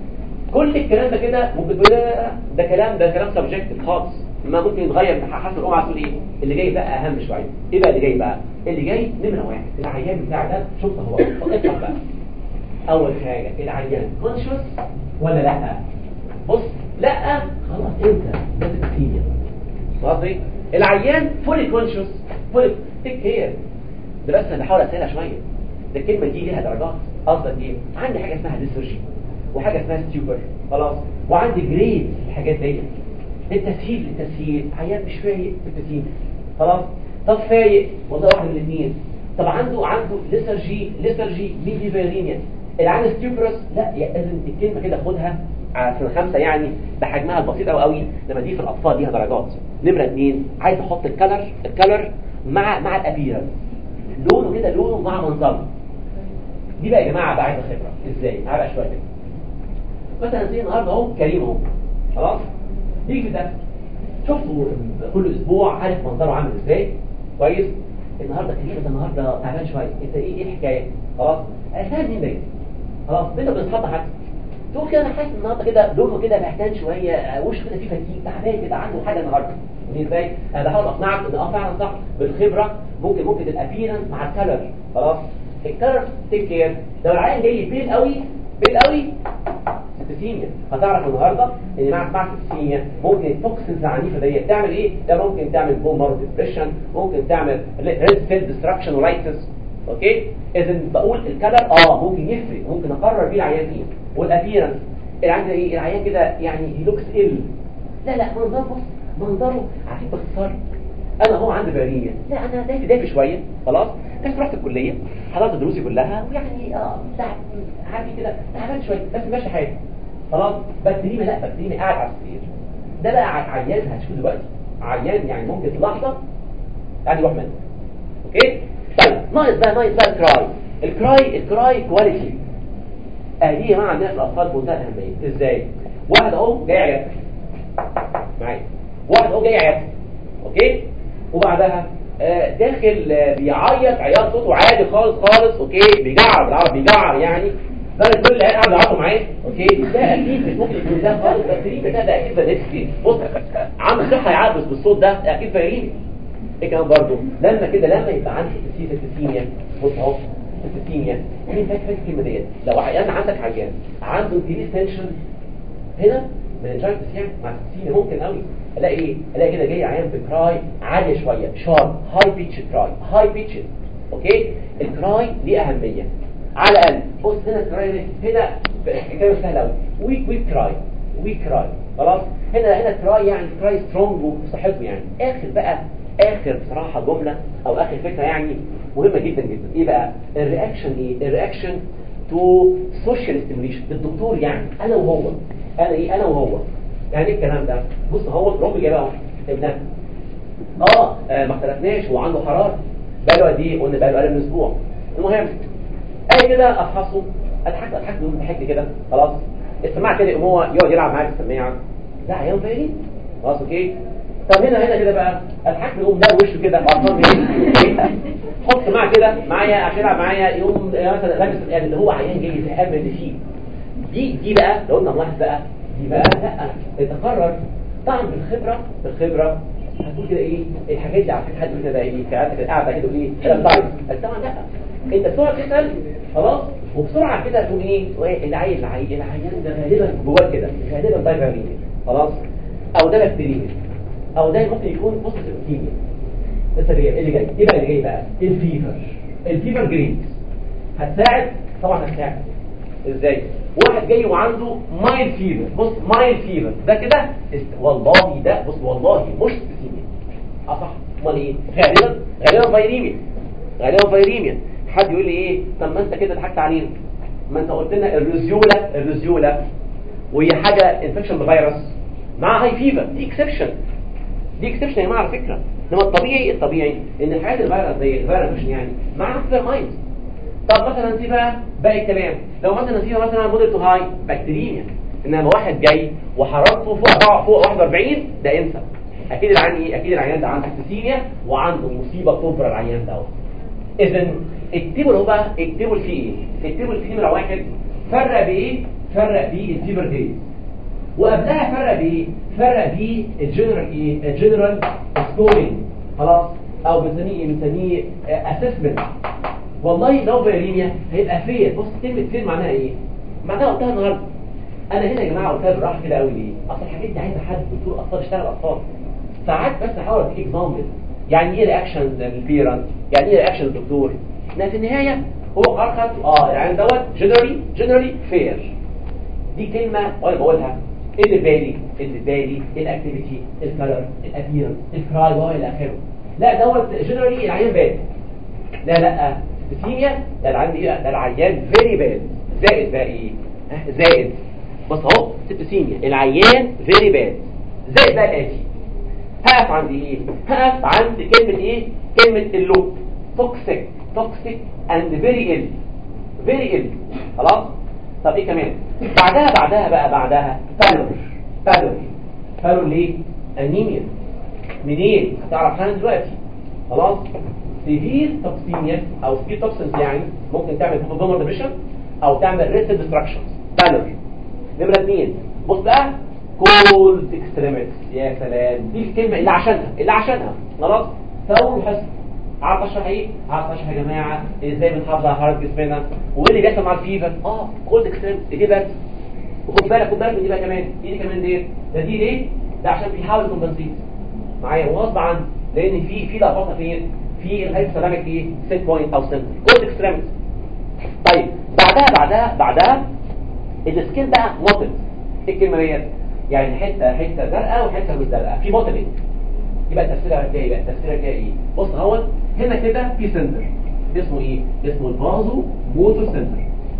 كل الكلام ده كده ممكن تقول لا لا لا، ده كلام ده كلام سبجكتيف خالص ما ممكن يتغير حسب الام عايز تقول ايه اللي جاي بقى اهم شويه ايه بقى اللي جاي بقى اللي جاي نمره واحد العيان بتاع ده شفت هو اطلع بقى اول حاجه العيان كونشوس ولا لا بص لا خلاص انت ده تكتيك خلاص ايه العيان فولي كونشوس فولي تيك كير ده بس انا بحاول اسالها شويه ده الكلمه دي ليها درجات قصدك ايه عندي حاجه اسمها ديسورجي وحاجه اسمها ستيوبر خلاص وعندي جريد الحاجات دي التسهيل التسهيل عيان مش فايق في التسهيل خلاص طب فايق والله واحد من الاثنين طب عنده عنده ليسرجي ليسرجي ميدي فيرينيا العيان ستيوبرس لا يا لازم الكلمه كده خدها على سنه خمسه يعني بحجمها البسيط قوي قوي لما دي في الاطفال ليها درجات نمره اثنين عايز احط الكلر الكلر مع مع الابيرنس لونه كده لونه مع منظره دي بقى يا جماعه بقى عايزه خبره ازاي هبقى شويه كده مثلا زي النهارده اهو كريم اهو خلاص يجي ده شفته كل اسبوع عارف منظره عامل ازاي كويس النهارده كريم ده النهارده تعبان شويه انت ايه ايه الحكايه خلاص فاهم مين ده خلاص انت بتتحط حد تقول كده انا حاسس النهارده كده لونه كده بهتان شويه وشه كده فيه فتيق تعبان كده عنده حاجه النهارده يعني ازاي انا بحاول اقنعك ان اه فعلا صح بالخبره ممكن ممكن الابيرنس مع الكلر خلاص الكلر تيك كير لو العيان جاي بيل قوي بيل قوي سيتيميا هتعرف النهارده ان مع مع السيتيميا ممكن التوكسينز العنيفه دي تعمل ايه ده ممكن تعمل بون مارو ديبريشن ممكن تعمل ريد سيل ديستراكشن ولايتس اوكي اذا بقول الكلر اه ممكن يفرق ممكن اقرر بيه العيان ايه والابيرنس العيان ايه العيان كده يعني هي لوكس ال لا لا منظره بص منظره عارفين باختصار انا هو عندي بارينيا لا انا دافي دافي شويه خلاص كنت رحت الكليه حضرت دروسي كلها ويعني اه تعب عارف كده تعبان شويه بس ماشي حالي خلاص بكتيريميا لا بكتيريميا قاعد على السرير ده بقى عيان هتشوفه دلوقتي عيان يعني ممكن في لحظه يعني يروح منه اوكي طيب ناقص بقى ناقص بقى الكراي الكراي الكراي كواليتي ادي يا جماعه عندنا في الاطفال بمنتهى الاهميه ازاي واحد اهو جاي عيادتك معايا واحد اهو جاي عيادتك اوكي وبعدها آه داخل آه بيعيط عياط صوته عادي خالص خالص اوكي بيجعر بالعربي بيجعر يعني ده كل العيال قاعد يعيطوا معاه اوكي ده اكيد مش ممكن يكون ده خالص بس ده ده ده اكيد ده نفسي بص عم صحه يعبس بالصوت ده اكيد فاهمين ايه كمان برضه لما كده لما يبقى عندك السيسيميا بص اهو السيسيميا مين فاكر الكلمه ديت لو عيان عندك عيان عنده انكريس تنشن هنا مننجايتس يعني مع السيسيميا ممكن قوي الاقي ايه الاقي كده جاي عيان بكراي عاليه شويه شارب هاي بيتش كراي هاي بيتش اوكي الكراي ليه اهميه على الاقل بص هنا الكراي هنا كلمه سهله قوي ويك ويك كراي ويك كراي خلاص هنا هنا كراي يعني كراي سترونج وصحته يعني اخر بقى اخر بصراحه جمله او اخر فكره يعني مهمه جدا جدا ايه بقى الرياكشن ايه الرياكشن تو سوشيال ستيموليشن الدكتور يعني انا وهو انا ايه انا وهو يعني ايه الكلام ده بص هو الام جايبه اهو ابنها اه آه، ما اختلفناش هو عنده حراره بقاله قد ايه قلنا بقاله اقل من اسبوع المهم اجي كده افحصه اضحك اضحك له ضحك كده خلاص السماعه كده يقوم هو يقعد يلعب معايا في السماعه لا عيان فاهمين خلاص اوكي طب هنا هنا كده بقى اضحك له يقوم ده وشه كده قرفان ايه حط سماعه كده معايا عشان يلعب معايا يقوم مثلا لابس يعني اللي هو عيان جاي زهقان من اللي فيه دي دي بقى لو قلنا نلاحظ بقى دي بقى لا تتقرر طبعا بالخبره بالخبره هتقول كده ايه الحاجات دي على فكره حد يقول كده ايه قاعد كده قاعد كده يقول ايه كلام ضعيف بس طبعا لا انت بتقعد تسال خلاص وبسرعه كده تقول ايه العيل العيل العيان ده غالبا جواه كده غالبا ده فيرينيا خلاص او ده بكتيريا او ده ممكن يكون بوست كيمياء لسه جاي ايه اللي جاي ايه بقى اللي جاي بقى الفيفر الفيفر جريد هتساعد طبعا هتساعد ازاي واحد جاي وعنده مايل فيفر بص مايل فيفر ده كده است... والله ده بص والله مش سيميا اه صح امال ايه غالبا غالبا فيريميا غالبا فيريميا حد يقول لي ايه طب ما انت كده ضحكت علينا ما انت قلت لنا الريزيولا الريزيولا وهي حاجه انفكشن بفيروس مع هاي فيفر دي اكسبشن دي اكسبشن يا جماعه على فكره انما الطبيعي الطبيعي ان الحاجات الفيروس زي الفيروس يعني مع فيفر مايند طب مثلا دي بقى باقي الكلام لو مثلا فيها مثلا موديل تو هاي بكتيريميا انما واحد جاي وحرارته فوق فوق 41 ده انسى اكيد العيان ايه اكيد العيان ده عنده سيسيليا وعنده مصيبه كبرى العيان ده اذا التيبل هو بقى التيبل فيه ايه التيبل فيه نمره واحد فرق بايه فرق بيه الفيبر دايز وقبلها فرق بايه فرق بيه الجنرال ايه الجنرال سكورينج خلاص او بنسميه ايه بنسميه اسسمنت والله لو فيريميا هيبقى فير بص كلمه فير معناها ايه معناها قلتها النهارده انا هنا يا جماعه قلتها بالراحه كده قوي ليه اصل الحاجات دي عايزه حد دكتور اطفال يشتغل اطفال ساعات بس احاول اديك اكزامبل يعني ايه رياكشن للبيرنت يعني ايه رياكشن للدكتور لكن في النهايه هو قرر خدته اه العيان دوت جنرالي جنرالي فير دي كلمه وانا بقولها ايه اللي بالي اللي بالي الاكتيفيتي الكلر الابيرنس الكراي والى اخره لا دوت جنرالي العيان باد لا لا سيسيميا ده العيان ايه ده العيان فيري باد زائد بقى ايه زائد بص اهو سيبتسيميا العيان فيري باد زي بقى الاتي هقف عند ايه هقف عند كلمة ايه كلمة اللوب توكسيك توكسيك اند فيري ال فيري ال خلاص طب ايه كمان بعدها بعدها بقى بعدها فالور فالور فالور ليه انيميا منين هتعرف حالا دلوقتي خلاص سيفير توكسيميا او سيفير توكسنز يعني ممكن تعمل هيبوبومر ديبريشن او تعمل ريتد ديستراكشن فالور نمرة اثنين بص بقى كولد اكستريميتس يا سلام دي الكلمة اللي عشانها اللي عشانها خلاص فاول حس عارف اشرح ايه عارف اشرح يا جماعه ازاي بنحافظ على حراره جسمنا وايه اللي بيحصل مع الفيفر اه كولد اكستريميتس دي بس وخد بالك خد بالك من دي بقى كمان دي كمان دي ده دي ليه ده عشان بيحاول يكمبنسيت معايا وغصب عنه لان في في لخبطه فين في الهايبوثالاميك ايه سيت بوينت او سنتر كولد اكستريميتس طيب بعدها بعدها بعدها السكين بقى موتل ايه الكلمه ديت يعني حته حته زرقاء وحته مش زرقاء في موتلنج يبقى تفسيرها جاي بقى تفسيرها جاي ايه بص اهو هنا كده في سنتر اسمه ايه اسمه الفازو موتور سنتر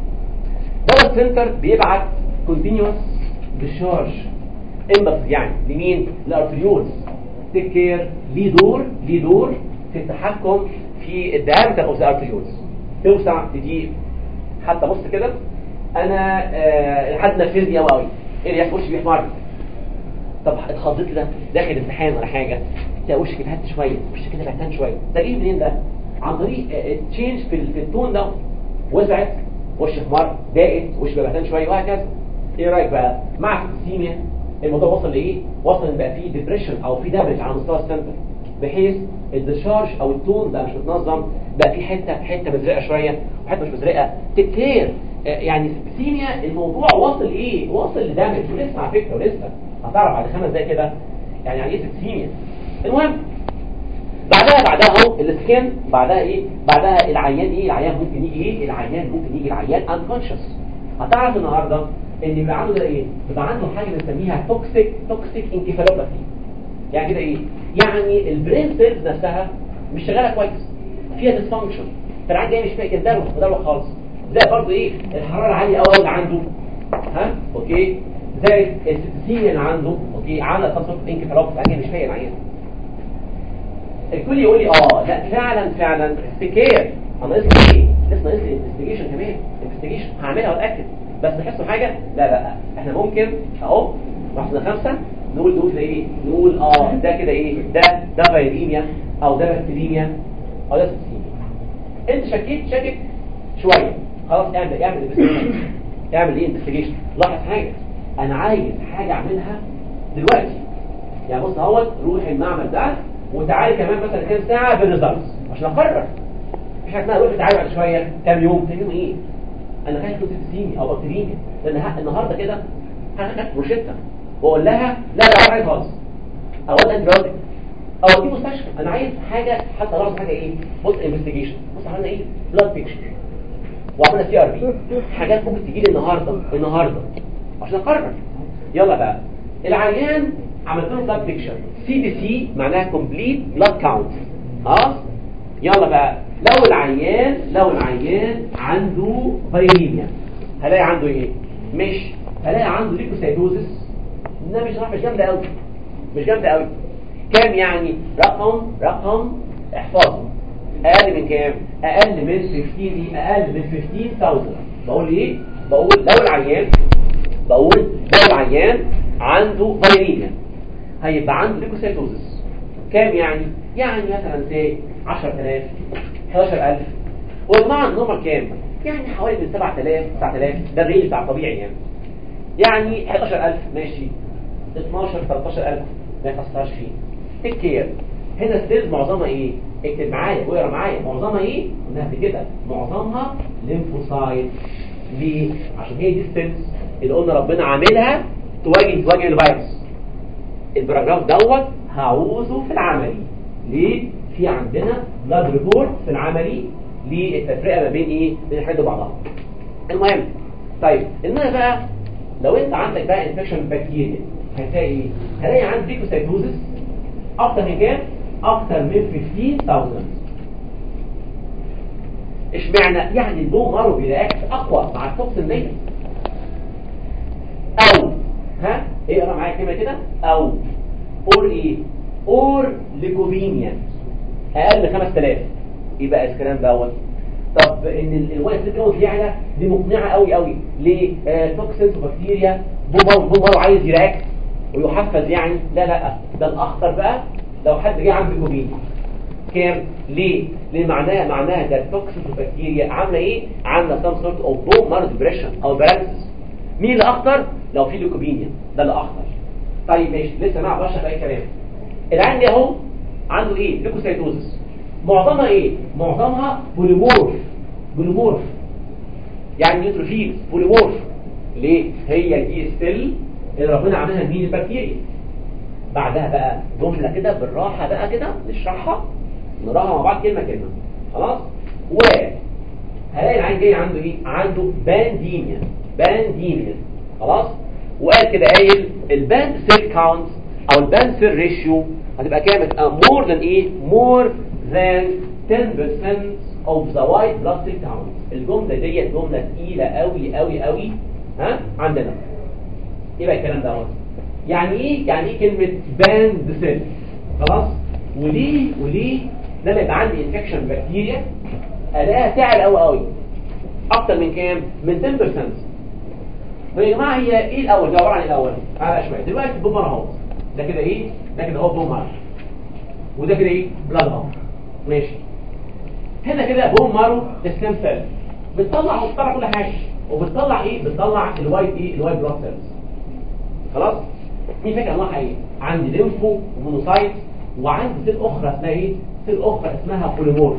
ده السنتر بيبعت كونتينيوس ديشارج امبلس يعني لمين للارتريولز تيك كير ليه دور ليه دور في التحكم في الدايمتر اوف ذا ارتريولز توسع تضيق حتى بص كده انا آه حد نرفزني قوي قوي ايه اللي يحصل وشي بيحمر طب اتخضيت كده داخل امتحان ولا حاجه تلاقي وشك اتهد شويه وشك كده بعتان شويه ده جه منين ده عن طريق تشينج في ال- في التون ده وسعت وش احمر ضاقت وش بعتان شويه وهكذا ايه رايك بقى مع السيميا الموضوع وصل لايه وصل ان بقى فيه ديبريشن او في دمج على مستوى السنتر بحيث الديشارج او التون بقى مش متنظم بقى في حته حته مزرقه شويه وحته مش مزرقه تكتير يعني سيميا الموضوع واصل ايه واصل لدمج ولسه على فكره ولسه هتعرف بعد خمس دقايق كده يعني يعني ايه سيميا المهم بعدها بعدها اهو السكين بعدها ايه بعدها العيان ايه العيان ممكن يجي ايه العيان ممكن يجي العيان انكونشس هتعرف النهارده ان يبقى عنده ده ايه يبقى عنده حاجه بنسميها توكسيك توكسيك انكفالوباثي يعني كده ايه يعني البرين سيلز نفسها مش شغاله كويس فيها ديسفانكشن فالعيان جاي مش فاكر ده ده خالص زي برضه ايه الحراره عاليه قوي اللي عنده ها اوكي زي السيتيسيميا اللي عنده اوكي عامله تصرف انكفالوباثي العيان مش فاكر العيان الكل يقول لي اه لا فعلا فعلا سكير انا ناقص ايه لسه ناقص انفستيجيشن كمان انفستيجيشن هعملها واتاكد بس تحسوا حاجه لا لا احنا ممكن اهو واحنا خمسه نقول دول كده ايه نقول اه ده كده ايه ده ده فيريميا او ده بكتيريميا او ده سيبسيميا انت شكيت شاكك شويه خلاص اعمل اعمل انفستيجيشن اعمل ايه انفستيجيشن لاحظ حاجه انا عايز حاجه اعملها دلوقتي يعني بص اهوت روح المعمل ده وتعالي كمان مثلا كام ساعة بالريزلتس عشان اقرر مش حاجه اسمها روح تعالي بعد شوية كام يوم تاني يوم ايه انا خايف كنت تسيمي او بكتيريميا لان ه- النهارده كده هاخد روشتة واقول لها لا لا عايز خالص او انت انتبيوتيك او دي مستشفى انا عايز حاجة حتى لو حاجة ايه بص انفستيجيشن بص عملنا ايه بلاد بيكشر وعملنا سي ار بي حاجات ممكن تجي لي النهارده النهارده عشان اقرر يلا بقى العيان عملت له بلاد بيكشر سي بي سي معناها كومبليت بلاد كاونت خلاص يلا بقى لو العيان لو العيان عنده فيريميا هلاقي عنده ايه مش هلاقي عنده ليكوسايتوزس انها مش مش جامده قوي مش جامده قوي كام يعني رقم رقم احفظه اقل من كام اقل من 15 دي اقل من 15000 بقول ايه بقول لو العيان بقول لو العيان عنده فيريميا هيبقى عنده ليكوسيتوزس كام يعني يعني مثلا زي 10000 11000 والجماعه النورمال كام يعني حوالي من 7000 9000 ده الرينج بتاع الطبيعي يعني يعني 11000 ماشي 12 13000 ما يخسرش فيه تيك كير هنا السيلز معظمها ايه اكتب معايا واقرا معايا معظمها ايه قلنا قبل كده معظمها ليمفوسايت ليه عشان هي دي السيلز اللي قلنا ربنا عاملها تواجه تواجه الفيروس البراجراف دوت هعوزه في العملي ليه في عندنا بلاد ريبورت في العملي للتفرقه ما بين ايه بين الحاجات وبعضها المهم طيب انما بقى لو انت عندك بقى انفكشن بكتيريا هتلاقي ايه هلاقي عندك ليكوسايتوزس اكتر من كام اكتر من 15000 اشمعنى يعني البون مارو بيرياكت اقوى مع التوكسين دي ها اقرا معايا كلمه كده او اور ايه اور ليكوبينيا اقل من 5000 ايه بقى الكلام دوت طب ان الوايت سيل كاونت يعلى دي مقنعه قوي قوي ليه آه توكسينز وبكتيريا بومر بومر عايز يراك ويحفز يعني لا لا ده الاخطر بقى لو حد جه عنده ليكوبينيا كام ليه ليه معناها معناها ده التوكسينز والبكتيريا عامله ايه عامله سام سورت اوف بومر ديبريشن او باراليسيس مين اللي اخطر لو في ليكوبينيا ده اللي اخطر طيب ماشي لسه مع بشرح اي كلام العين دي اهو عنده ايه ليكوسايتوزس معظمها ايه معظمها بوليمورف بوليمورف يعني نيوتروفيلز بوليمورف ليه هي دي السيل اللي ربنا عاملها مين البكتيريا بعدها بقى جمله كده بالراحه بقى كده نشرحها نراها مع بعض كلمه كلمه خلاص و هلاقي العين جاي عنده ايه عنده بانديميا بانديميا خلاص وقال كده قايل الباند سيل كاونت او الباند سيل ريشيو هتبقى كام هتبقى more than ايه more than 10% of the white blood cell count الجمله ديت جمله تقيله قوي قوي قوي ها عندنا ايه بقى الكلام دوت يعني ايه يعني ايه كلمه باند سيل خلاص وليه وليه لما يبقى عندي انفكشن بكتيريا الاقيها تعلى قوي قوي اكتر من كام من 10% يا جماعه هي ايه الاول ده عباره عن ايه الاول تعالى شويه دلوقتي بومر اهو ده كده ايه ده كده هو بومر وده كده ايه بلاد اهو ماشي هنا كده بوم مارو ستيم سيل بتطلع وبتطلع كل حاجه وبتطلع ايه بتطلع الوايت ايه الوايت بلاد سيلز خلاص مين فاكر انواعها ايه عندي ليمفو ومونوسايت وعندي سيل اخرى اسمها ايه سيل اخرى اسمها بوليمورف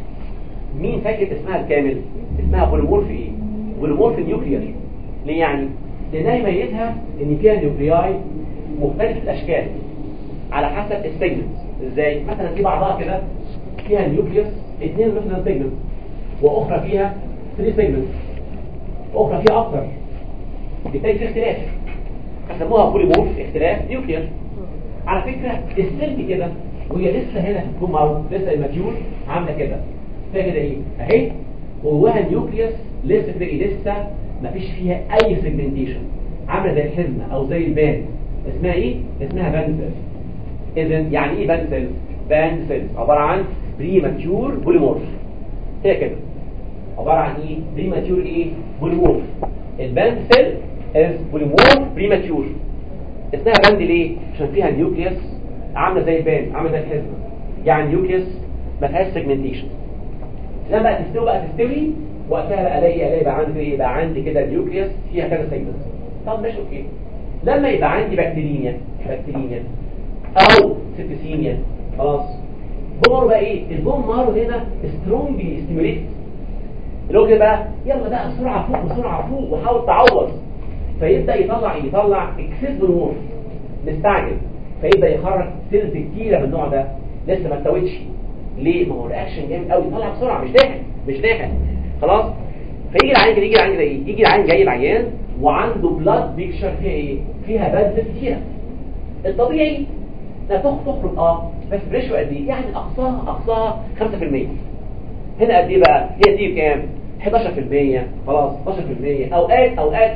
مين فاكر اسمها الكامل اسمها بوليمورف ايه بوليمورف نيوكليير ليه يعني لانها يميزها ان فيها نيوكلياي مختلف الاشكال على حسب السيجمنت ازاي مثلا في بعضها كده فيها نيوكليوس اثنين مثلا سيجمنت واخرى فيها 3 سيجمنت واخرى فيها اكتر بالتالي في اختلاف فسموها بوليمورف اختلاف نيوكليير على فكره السلك كده وهي لسه هنا في الكوم او لسه الماتيور عامله كده فيها كده ايه اهي وجواها النيوكليوس لسه كده إيه؟ لسه ما فيش فيها اي سيجمنتيشن عامله زي الحزمه او زي الباند اسمها ايه اسمها باند سيل اذا يعني ايه باند سيل باند سيل عباره عن بريماتيور بوليمورف هي كده عباره عن ايه بريماتيور ايه بوليمورف الباند سيل از بوليمورف بريماتيور اسمها باند ليه عشان فيها نيوكليوس عامله زي الباند عامله زي الحزمه يعني نيوكليوس ما فيهاش سيجمنتيشن لما بقى تستوي بقى تستوي وقتها بقى الاقي الاقي بقى عندي ايه بقى عندي كده نيوكليوس فيها كذا سيجمنت طب ماشي اوكي لما يبقى عندي بكتيريا بكتيريا او سيبتسيميا خلاص بومر بقى ايه البوم مارو هنا سترونجلي ستيموليت اللي هو كده بقى يلا بقى بسرعه فوق بسرعه فوق وحاول تعوض فيبدا يطلع ايه يطلع اكسس بنور مستعجل فيبدا يخرج سيلز كتيره من النوع ده لسه ما استوتش ليه ما هو رياكشن جامد قوي طلع بسرعه مش لاحق مش لاحق خلاص فيجي العيان كده يجي العيان كده ايه يجي العيان جاي العيان وعنده بلاد بيكشر فيها ايه فيها بلد كتيره الطبيعي لا تخرج اه بس بريشو قد ايه يعني اقصاها اقصاها 5% هنا قد ايه بقى هي دي كام 11% خلاص 12% اوقات اوقات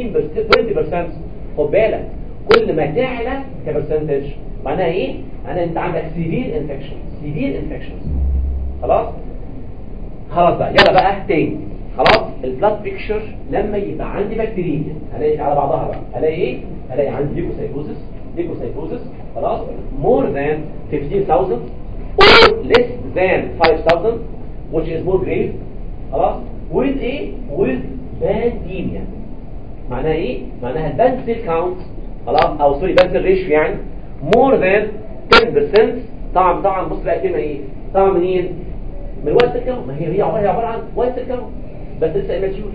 15 20% خد بالك كل ما تعلى كبرسنتج معناها ايه معناها انت عندك سيفير انفكشن سيفير انفكشن خلاص خلاص بقى يلا بقى تاني خلاص البلاد بيكشر لما يبقى عندي بكتيريا هلاقي على بعضها بقى هلاقي ايه هلاقي عندي ليكوسايتوزس ليكوسايتوزس خلاص more than 15000 or less than 5000 which is more grave خلاص with ايه with بانديميا معناها ايه معناها الباند سيل كاونت خلاص او سوري باند سيل ريشيو يعني more than 10% طبعا طبعا بص بقى الكلمه ايه طبعا منين من وايت سيل كاونت ما هي هي عباره عباره عن وايت سيل كاونت بس لسه اماتيور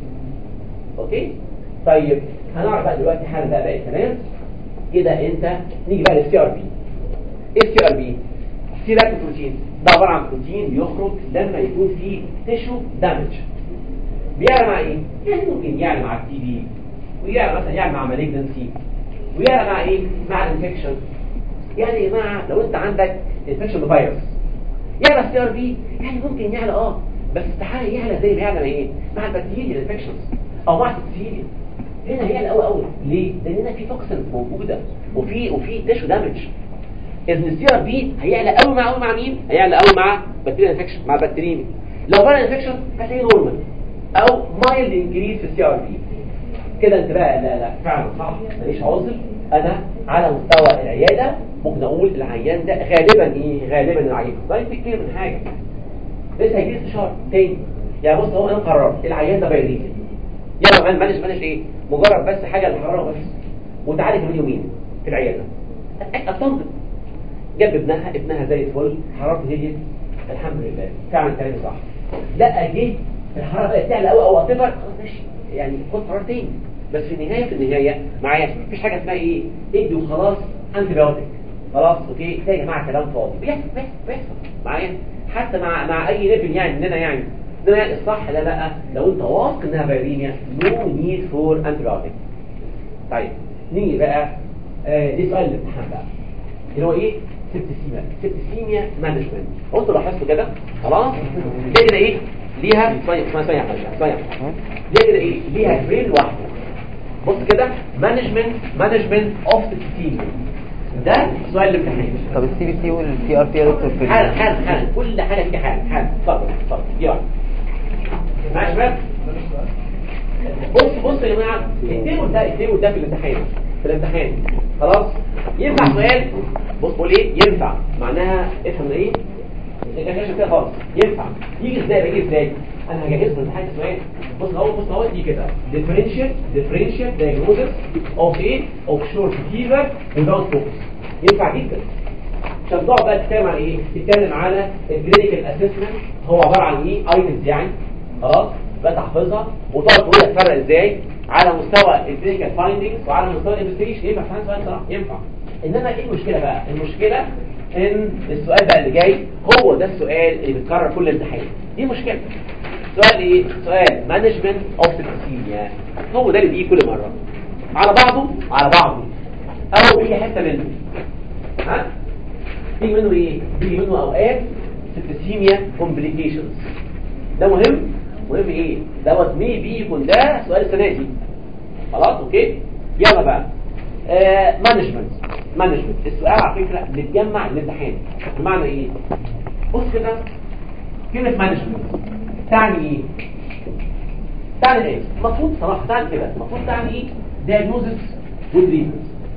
اوكي طيب هنعرف بقى دلوقتي حالا بقى باقي الكلام كده انت نيجي بقى للسي ار بي ايه السي ار بي سيراك بروتين ده عباره عن بروتين بيخرج لما يكون فيه تيشو دامج بيعلى مع ايه يعني ممكن يعلى مع التي بي ويعلى مثلا يعلى مع مالجنسي ويعلى مع ايه مع الانفكشن يعني يا جماعه لو انت عندك انفكشن بفيروس يعلى السي ار بي يعني ممكن يعلى اه بس استحاله يعلى زي ما يعلى مع ايه مع البكتيريا الانفكشنز او مع البكتيريا هنا هي الاول اول ليه لان هنا في توكسين موجوده وفي وفي تيشو دامج اذن السي ار بي هيعلى قوي مع قوي مع مين هيعلى قوي مع بكتيريا انفكشن مع بكتيريمي لو بقى انفكشن هتلاقيه نورمال او مايلد انكريز في السي ار بي كده انت بقى لا لا فعلا صح ماليش عذر انا على مستوى العياده ممكن اقول العيان ده غالبا ايه غالبا العيان ده في كتير من حاجه لسه هيجي استشاره تاني يعني بص هو انا قررت العيان ده بايريتي يلا مان مالش مالش ايه مجرد بس حاجه الحراره بس وتعالي كمان يومين في العياده اطمن جاب ابنها ابنها زي الفل حرارته هديت الحمد لله فعلا كلامي صح لا جه الحراره بقت تعلى قوي او اعتبر خلاص ماشي يعني خد قرار تاني بس في النهايه في النهايه معايا مفيش حاجه اسمها ايه ادي وخلاص انتي بايوتيك خلاص اوكي ده يا جماعه كلام فاضي بيحصل بيحصل بيحصل معايا حتى مع مع اي ليفل يعني اننا يعني اننا الصح لا لا لو انت واثق انها فيرينيا نو نيد فور انتي بايوتيك طيب نيجي بقى آه دي سؤال الامتحان بقى اللي هو ايه سبتسيميا سبتسيميا مانجمنت قلت لاحظتوا كده خلاص دي كده ايه ليها ثانيه اسمها ثانيه ثانيه دي كده ايه ليها فريم لوحده بص كده مانجمنت مانجمنت اوف سبتسيميا ده سؤال الامتحان طب السي بي سي والسي ار بي يا دكتور في حالا حالا حالا كل حاجه في حالا حالا اتفضل اتفضل يلا معايا يا شباب بص بص يا جماعه التيبل ده التيبل ده في الامتحان في الامتحان خلاص ينفع سؤال بص بقول ايه ينفع معناها افهم ايه الجاشه كده خالص ينفع يجي ازاي بيجي ازاي انا هجهز له الامتحان سؤال بص اهو بص اهو دي كده differential differential diagnosis of ايه of short fever without focus ينفع جدا عشان تقعد بقى تتكلم عن ايه تتكلم على الكلينيكال اسسمنت هو عباره عن ايه ايتمز يعني خلاص بقى تحفظها وتقعد تقول هتفرق ازاي على مستوى الكلينيكال فايندنجز وعلى مستوى الانفستيجيشن ينفع فعلا سؤال صراحه ينفع انما ايه المشكله بقى المشكله ان السؤال بقى اللي جاي هو ده السؤال اللي بيتكرر كل امتحان دي مشكلة سؤال ايه سؤال مانجمنت اوف سيبتسيميا هو ده اللي بيجي كل مرة على بعضه على بعضه او بيجي حتة منه ها بيجي منه ايه بيجي منه اوقات سيبتسيميا كومبليكيشنز ده مهم مهم ايه دوت مي بي يكون ده سؤال السنه دي خلاص اوكي يلا بقى مانجمنت مانجمنت السؤال على فكره بتجمع الامتحان بمعنى ايه بص كده كلمه مانجمنت تعني ايه تعني ايه المفروض صراحه تعني كده المفروض تعني ايه دايجنوزس وتريتمنت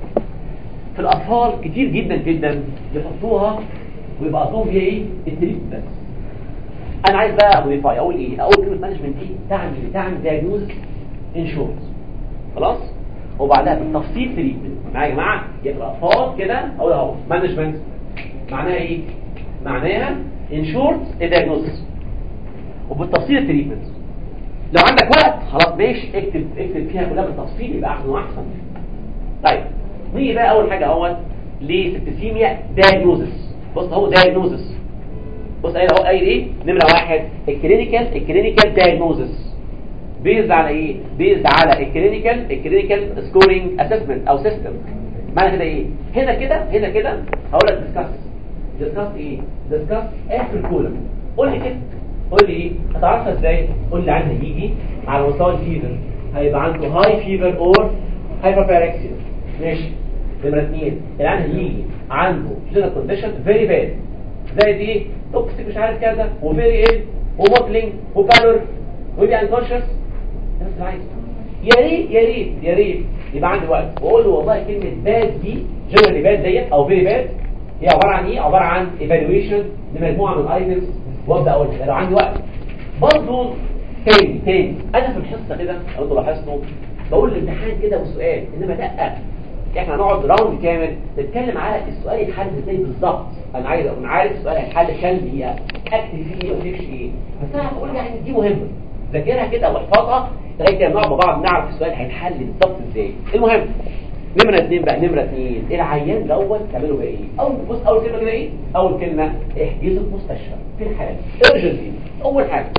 في الاطفال كتير جدا جدا يحطوها ويبقى قصدهم فيها ايه التريتمنت بس انا عايز بقى موديفاي اقول ايه اقول كلمه مانجمنت دي تعني تعني دايجنوز انشورنس خلاص وبعدها بالتفصيل تريتمنت معايا يا جماعه يبقى الاطفال كده اقول اهو مانجمنت معناها ايه معناها انشورت دايجنوز وبالتفصيل التريتمنت لو عندك وقت خلاص ماشي اكتب اكتب فيها كلها بالتفصيل يبقى احسن واحسن طيب نيجي بقى اول حاجه اهوت لسبتسيميا دايجنوزس بص اهو دايجنوزس بص قايل اهو قايل ايه نمره واحد الكلينيكال الكلينيكال دايجنوزس بيزد على ايه بيزد على الكلينيكال الكلينيكال سكورينج اسسمنت او سيستم معنى كده ايه هنا كده هنا كده هقول لك ديسكاس ديسكاس ايه ديسكاس اخر كولم قول لي كده قول لي ايه هتعرفها ازاي قول لي عنده يجي على مستوى الفيفر هيبقى عنده هاي فيفر اور هايبرباركسيا ماشي نمره اثنين العيان هيجي عنده جنرال كونديشن فيري باد زي دي توكسيك مش عارف كذا وفيري ال وموتلينج وبالور ويبقى انكونشس نفس العايز يا ريت يا ريت يا ريت يبقى عندي وقت واقول له والله كلمه باد دي جنرال باد ديت او فيري باد هي عباره عن ايه عباره عن ايفالويشن لمجموعه من الايتمز وابدا اقول لو عندي وقت برضه تاني تاني انا في الحصه كده لو انتوا لاحظتوا بقول الامتحان كده والسؤال انما لا احنا هنقعد راوند كامل نتكلم على السؤال يتحل ازاي بالظبط انا عايز اكون عارف السؤال هيتحل كام دقيقه اكتب فيه ايه واكتبش ايه بس انا هقول يعني دي مهمه ذاكرها كده واحفظها لغايه لما نقعد مع بعض نعرف السؤال هيتحل بالظبط ازاي المهم نمرة اثنين بقى نمرة اثنين العيان الاول تعملوا بقى ايه اول بص اول كلمة كده ايه اول كلمة احجزه في مستشفى في الحالة ارجنسي اول حاجة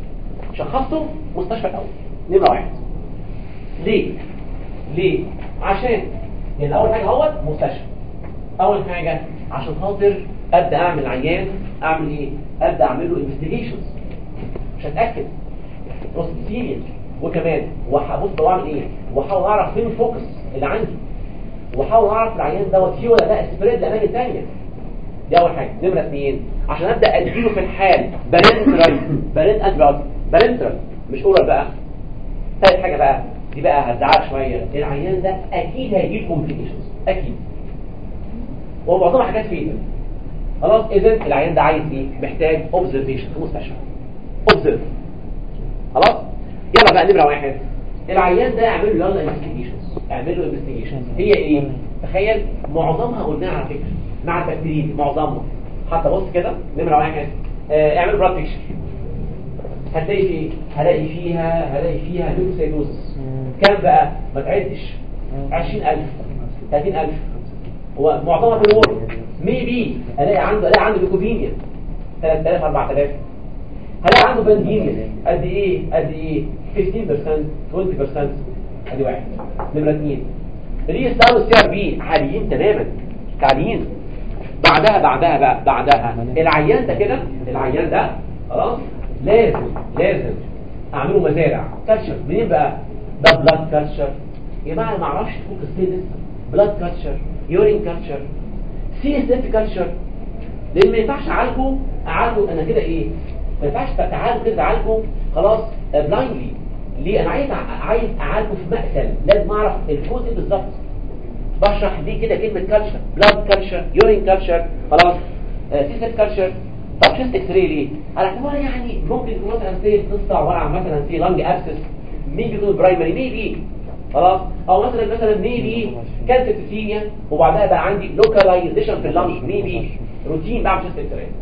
شخصته مستشفى الاول نمرة واحد ليه ليه عشان يعني اول حاجة هو مستشفى اول حاجة عشان خاطر ابدا اعمل عيان اعمل ايه ابدا اعمل له انفستيجيشنز مش هتاكد بص سيريس وكمان وهبص بعمل ايه واحاول اعرف فين الفوكس اللي عندي واحاول اعرف العيان دوت فيه ولا لا سبريد لاماكن ثانيه دي اول حاجه نمره اثنين عشان ابدا اديله في الحال بارنترال بارنت انتبيوتيك بارنترال مش اورال بقى ثالث حاجه بقى دي بقى هتزعلك شويه العيان ده اكيد هيجيب كومبليكيشنز اكيد ومعظمها حاجات فيه خلاص اذا العيان ده عايز ايه محتاج اوبزرفيشن في مستشفى اوبزرف خلاص يلا بقى نمره واحد العيان ده اعمل له يلا انفستيجيشنز اعمل له انفستيجيشنز هي ايه تخيل معظمها قلناها على فكره مع البكتيريا معظمها حتى بص كده نمره واحد آه اعمل بلاد بيكشر هتلاقي في هلاقي فيها هلاقي فيها ليوكوسيتوزس كام بقى ما تعدش 20000 30000 هو معظمها في الورد ميبي الاقي عنده الاقي عنده ليكوبينيا 3000 4000 هلاقي عنده بانديميا قد ايه قد ايه 15% 20% ادي واحد نمره اثنين ري ستار والسي ار بي عاليين تماما عاليين بعدها بعدها بقى بعدها العيان ده كده العيان ده خلاص لازم لازم اعمله مزارع كالتشر منين بقى ده بلاد كالتشر يا جماعه أنا ما اعرفش فوق السيدس بلاد كالتشر يورين كالتشر سي اس اف كالتشر لان ما ينفعش اعالجه اعالجه انا كده ايه ما ينفعش تعالجه كده اعالجه خلاص بلايندلي ليه انا عايز أع- عايز اعالجه في مقتل لازم اعرف الكوز ايه بالظبط بشرح ليه كده كلمه كالتشر بلاد كالتشر يورين كالتشر خلاص سي اس اف كالتشر طب شفت اكس راي ليه على اعتبار يعني ممكن يكون مثلا سي قصه عباره عن مثلا سي لانج ابسس مين بيكون برايمري ميبي خلاص او مثلا مثلا ميبي كانسر سيسيميا وبعدها بقى عندي لوكاليزيشن في اللانج ميبي روتين بعمل شفت اكس راي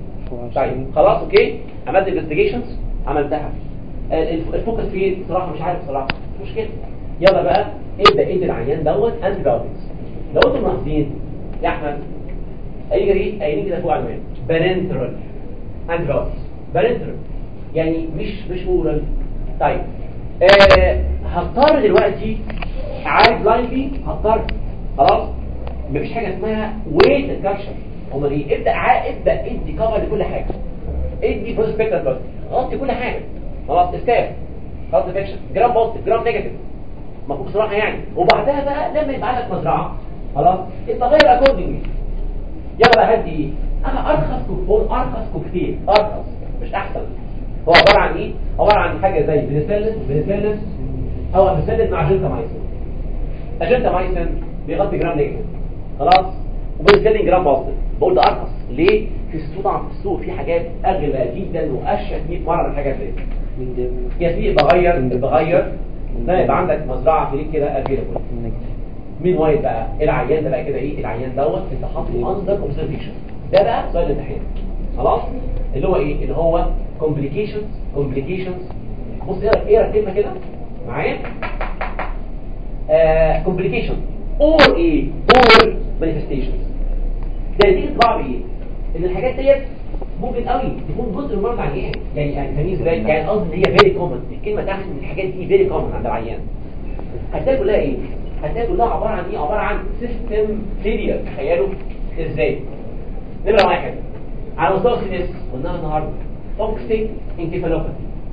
طيب خلاص اوكي عملت انفستيجيشنز عملتها آه، الف- الفوكس فيه صراحه مش عارف صراحه مش مشكله يلا بقى ابدا ادي العيان دوت انتي بايوتكس لو انتم ملاحظين يا احمد اي جريء قايلين كده فوق على العنوان بارنترال انتي بايوتكس بارنترال يعني مش مش اورال طيب آه هضطر دلوقتي اعالج بلايندلي هضطر خلاص مفيش حاجه اسمها ويت كالشر امال ايه ابدا ع- ابدا ادي كفر لكل حاجه ادي فول سبيكتر بس غطي كل حاجه خلاص استاف خلاص انفكشن جرام بوزيتيف جرام نيجاتيف مفهوم بصراحه يعني وبعدها بقى لما يبقى عندك مزرعه خلاص انت غير اكوردنجلي يلا بقى هدي ايه انا ارخص كوكتيل ارخص كوكتيل ارخص مش احسن هو عباره عن ايه عباره عن حاجه زي بنسلين بنسلين او بنسلين مع جنتامايسين اجنتامايسين بيغطي جرام نيجاتيف خلاص وبنسلين جرام بوزيتيف بقول ده ارخص ليه في السوق طبعا في السوق في حاجات اغلى جدا واشيك 100 مره من الحاجات دي يا سيدي بغير بغير ده يبقى عندك مزرعه في كده افيلبل مين وايد بقى العيان ده بقى كده ايه العيان دوت انت حاطه اندر اوبزرفيشن ده بقى سؤال الامتحان خلاص اللي هو ايه اللي هو كومبليكيشنز كومبليكيشنز بص اقرا اقرا الكلمه كده معايا كومبليكيشن اور ايه اور مانيفستيشنز ده دي طبعا ايه ان الحاجات ديت ممكن قوي تكون جزء من مرض العيان يعني يعني فاهمين ازاي يعني قصدي ان هي فيري كومن الكلمه تحت ان الحاجات دي فيري كومن عند العيان هتلاقي كلها ايه هتلاقي كلها عباره عن ايه عباره عن سيستم فيلير تخيلوا ازاي نمره واحد على مستوى السي اس قلناها النهارده توكسيك انكفالوباثي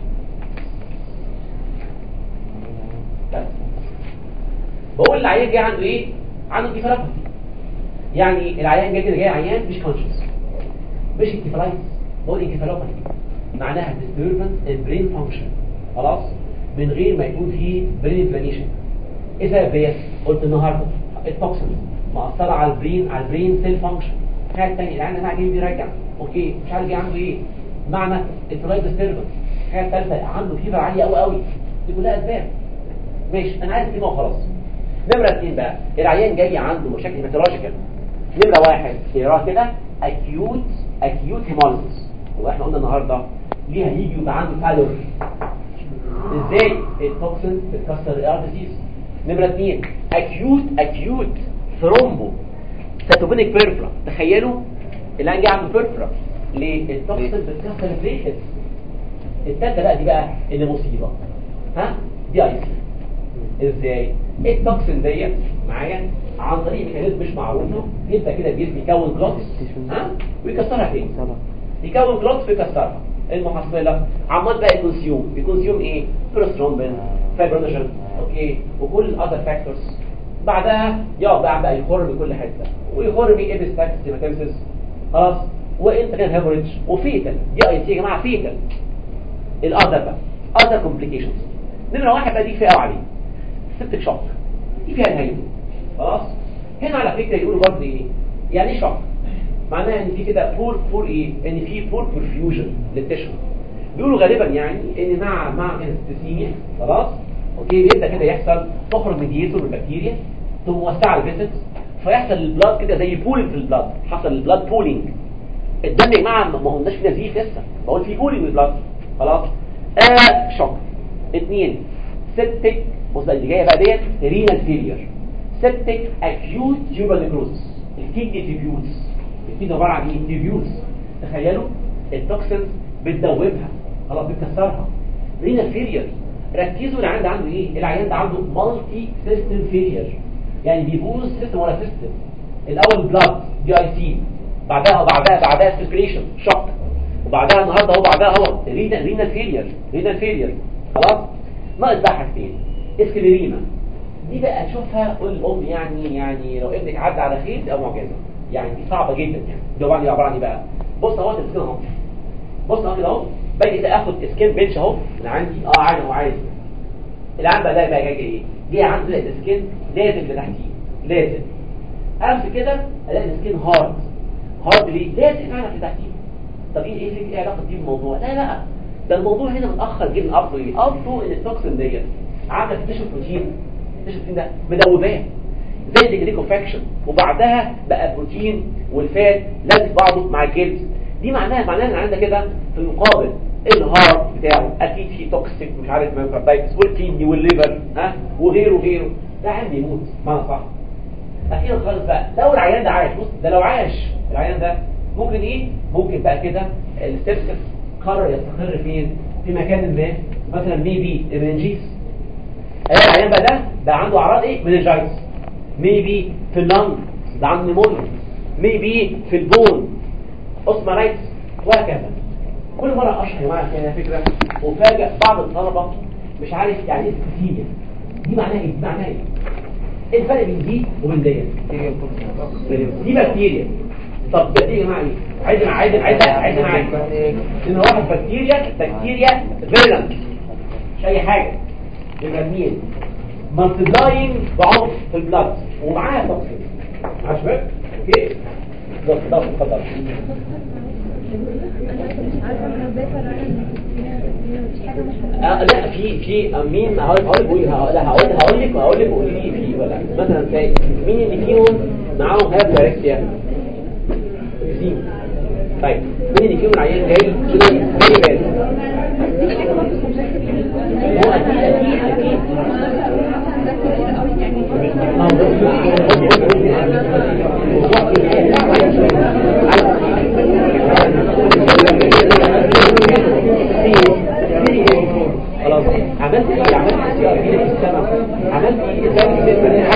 بس بقول العيان جاي عنده ايه عنده انكفالوباثي يعني العيان جاي كده جاي عيان مش كونشس مش انكفالايتس بقول انكفالوباثي معناها disturbance in brain function خلاص من غير ما يكون فيه brain inflammation ايه سبب ديت قلت النهارده التوكسين مأثرة على البرين على البرين سيل فانكشن الحاجه الثانيه العيان ده جاي بيرجع اوكي مش عارف جاي عنده ايه معنى الفلايت ديستربنس الحاجه الثالثه عنده فيبر عاليه قوي قوي دي كلها اسباب ماشي انا عايز كلمه وخلاص نمره اثنين بقى العيان جاي عنده مشاكل هيماتولوجيكال نمره واحد اقراها كده اكيوت اكيوت هيموليسيس واحنا قلنا النهارده ليه هيجي يبقى عنده فالور ازاي التوكسين بتكسر الار ديزيز نمره اثنين اكيوت اكيوت ثرومبو ساتوجينيك بيرفرا تخيلوا الان جه عنده بيرفرا ليه التوكسين بتكسر البليتلتس الثالثه بقى دي بقى اللي مصيبه ها دي اي سي ازاي التوكسين ديت معايا عن طريق ميكانيزم مش معروفه يبدا كده الجسم يكون كلوتس ها ويكسرها تاني يكون كلوتس ويكسرها المحصله عمال بقى يكونسيوم يكونسيوم ايه بروسترومبين فايبرونيشن اوكي وكل الاذر فاكتورز بعدها يقعد بقى بقى يخر بكل حته ويخر بيه ايبستاكس هيماتيمسيس خلاص وانت كان هيموريدج وفيتال دي اي سي يا جماعه فيتال الاذر بقى اذر كومبليكيشنز نمره واحد بقى دي كفايه قوي عليه سبتك شوك دي فيها نهايته خلاص هنا على فكره يقولوا برضه ايه يعني ايه شوك معناها ان في كده بور بور ايه ان في بور برفيوجن للتشو بيقولوا غالبا يعني ان مع مع انستسيميا خلاص اوكي بيبدا كده يحصل تخرج ميديتور من البكتيريا تقوم موسعه الفيسلز فيحصل البلاد كده زي بولينج في البلاد حصل البلاد بولينج الدم يا جماعه ما قلناش في نزيف لسه بقول في بولينج في البلاد خلاص آه شوك اثنين سبتك بص اللي جايه بقى ديت رينال فيلير سبتك اكيوت تيوبال نيكروزس الكيدني تيبيوتس الكيدني عباره عن ايه تيبيوتس تخيلوا التوكسينز بتدوبها خلاص بتكسرها رينال فيلير ركزوا العيان ده عنده ايه العيان ده عنده مالتي سيستم فيلير يعني بيبوظ سيستم ولا سيستم الاول بلاد دي اي سي بعدها وبعدها بعدها سيركيليشن شوك وبعدها النهارده اهو بعدها اهو رينال رينال فيلير رينال فيلير خلاص ناقص بقى حاجتين اسكليريما دي بقى اشوفها قول الام يعني يعني لو ابنك عدى على خير تبقى معجزه يعني دي صعبه جدا يعني ده عباره عباره عن ايه بقى بص اهو السكين اهو بص اهو كده اهو باجي كده اخد سكين بنش اهو من عندي اه عادي اهو عادي العيان بقى ده بقى جاي ايه جاي عنده السكين لازم لتحتيه لازم امسك كده الاقي السكين هارد هارد ليه لازم فعلا لتحتيه طب ايه ايه ايه علاقه دي بالموضوع لا لا ده الموضوع هنا متاخر جدا ابطو ايه ابطو ان التوكسين ديت عامله تكتشف بروتين تكتشف بروتين ده مدوباه زي الجليكوفاكشن وبعدها بقى بروتين والفات لازق بعضه مع الجلد دي معناها معناها ان عندك كده في المقابل الهارت بتاعه اكيد فيه توكسيك مش عارف مايوكاردايتس والكيدني والليفر ها وغيره وغيره ده عيان بيموت معنى صح اخيرا خالص بقى لو العيان ده عايش بص ده لو عاش العيان ده ممكن ايه ممكن بقى كده السبسس قرر يستقر فين في مكان ما مثلا ميبي المنجيس ايوه العيان بقى ده ده عنده اعراض ايه مننجايتس ميبي في اللنج ده عنده نيمونيا ميبي في البون اوسمارايتس وهكذا كل مرة اشرح يا جماعه كده فكره وفاجئ بعض الطلبه مش عارف يعني ايه سكتينيا دي معناها ايه دي معناها ايه ايه الفرق بين دي وبين ديت دي بكتيريا طب دي يا جماعه ايه عايز عايز عايز عايز معايا ان واحد بكتيريا بكتيريا فيرنت مش اي حاجه يبقى اثنين مالتيبلاينج بعنف في البلاد ومعاها توكسين معايا شباب اوكي ده ده اتفضل آه لا في في آه، مين هقول هقول هقول لا هقول هقول لك هقول لك قولي لي في ولا مثلا زي مين اللي فيهم معاهم هايبركسيا اكزيم طيب مين اللي فيهم العيان جاي كده جاي بال هو اكيد اكيد اكيد ما هو خلاص عملت ايه عملت ايه في السنه عملت ايه ازاي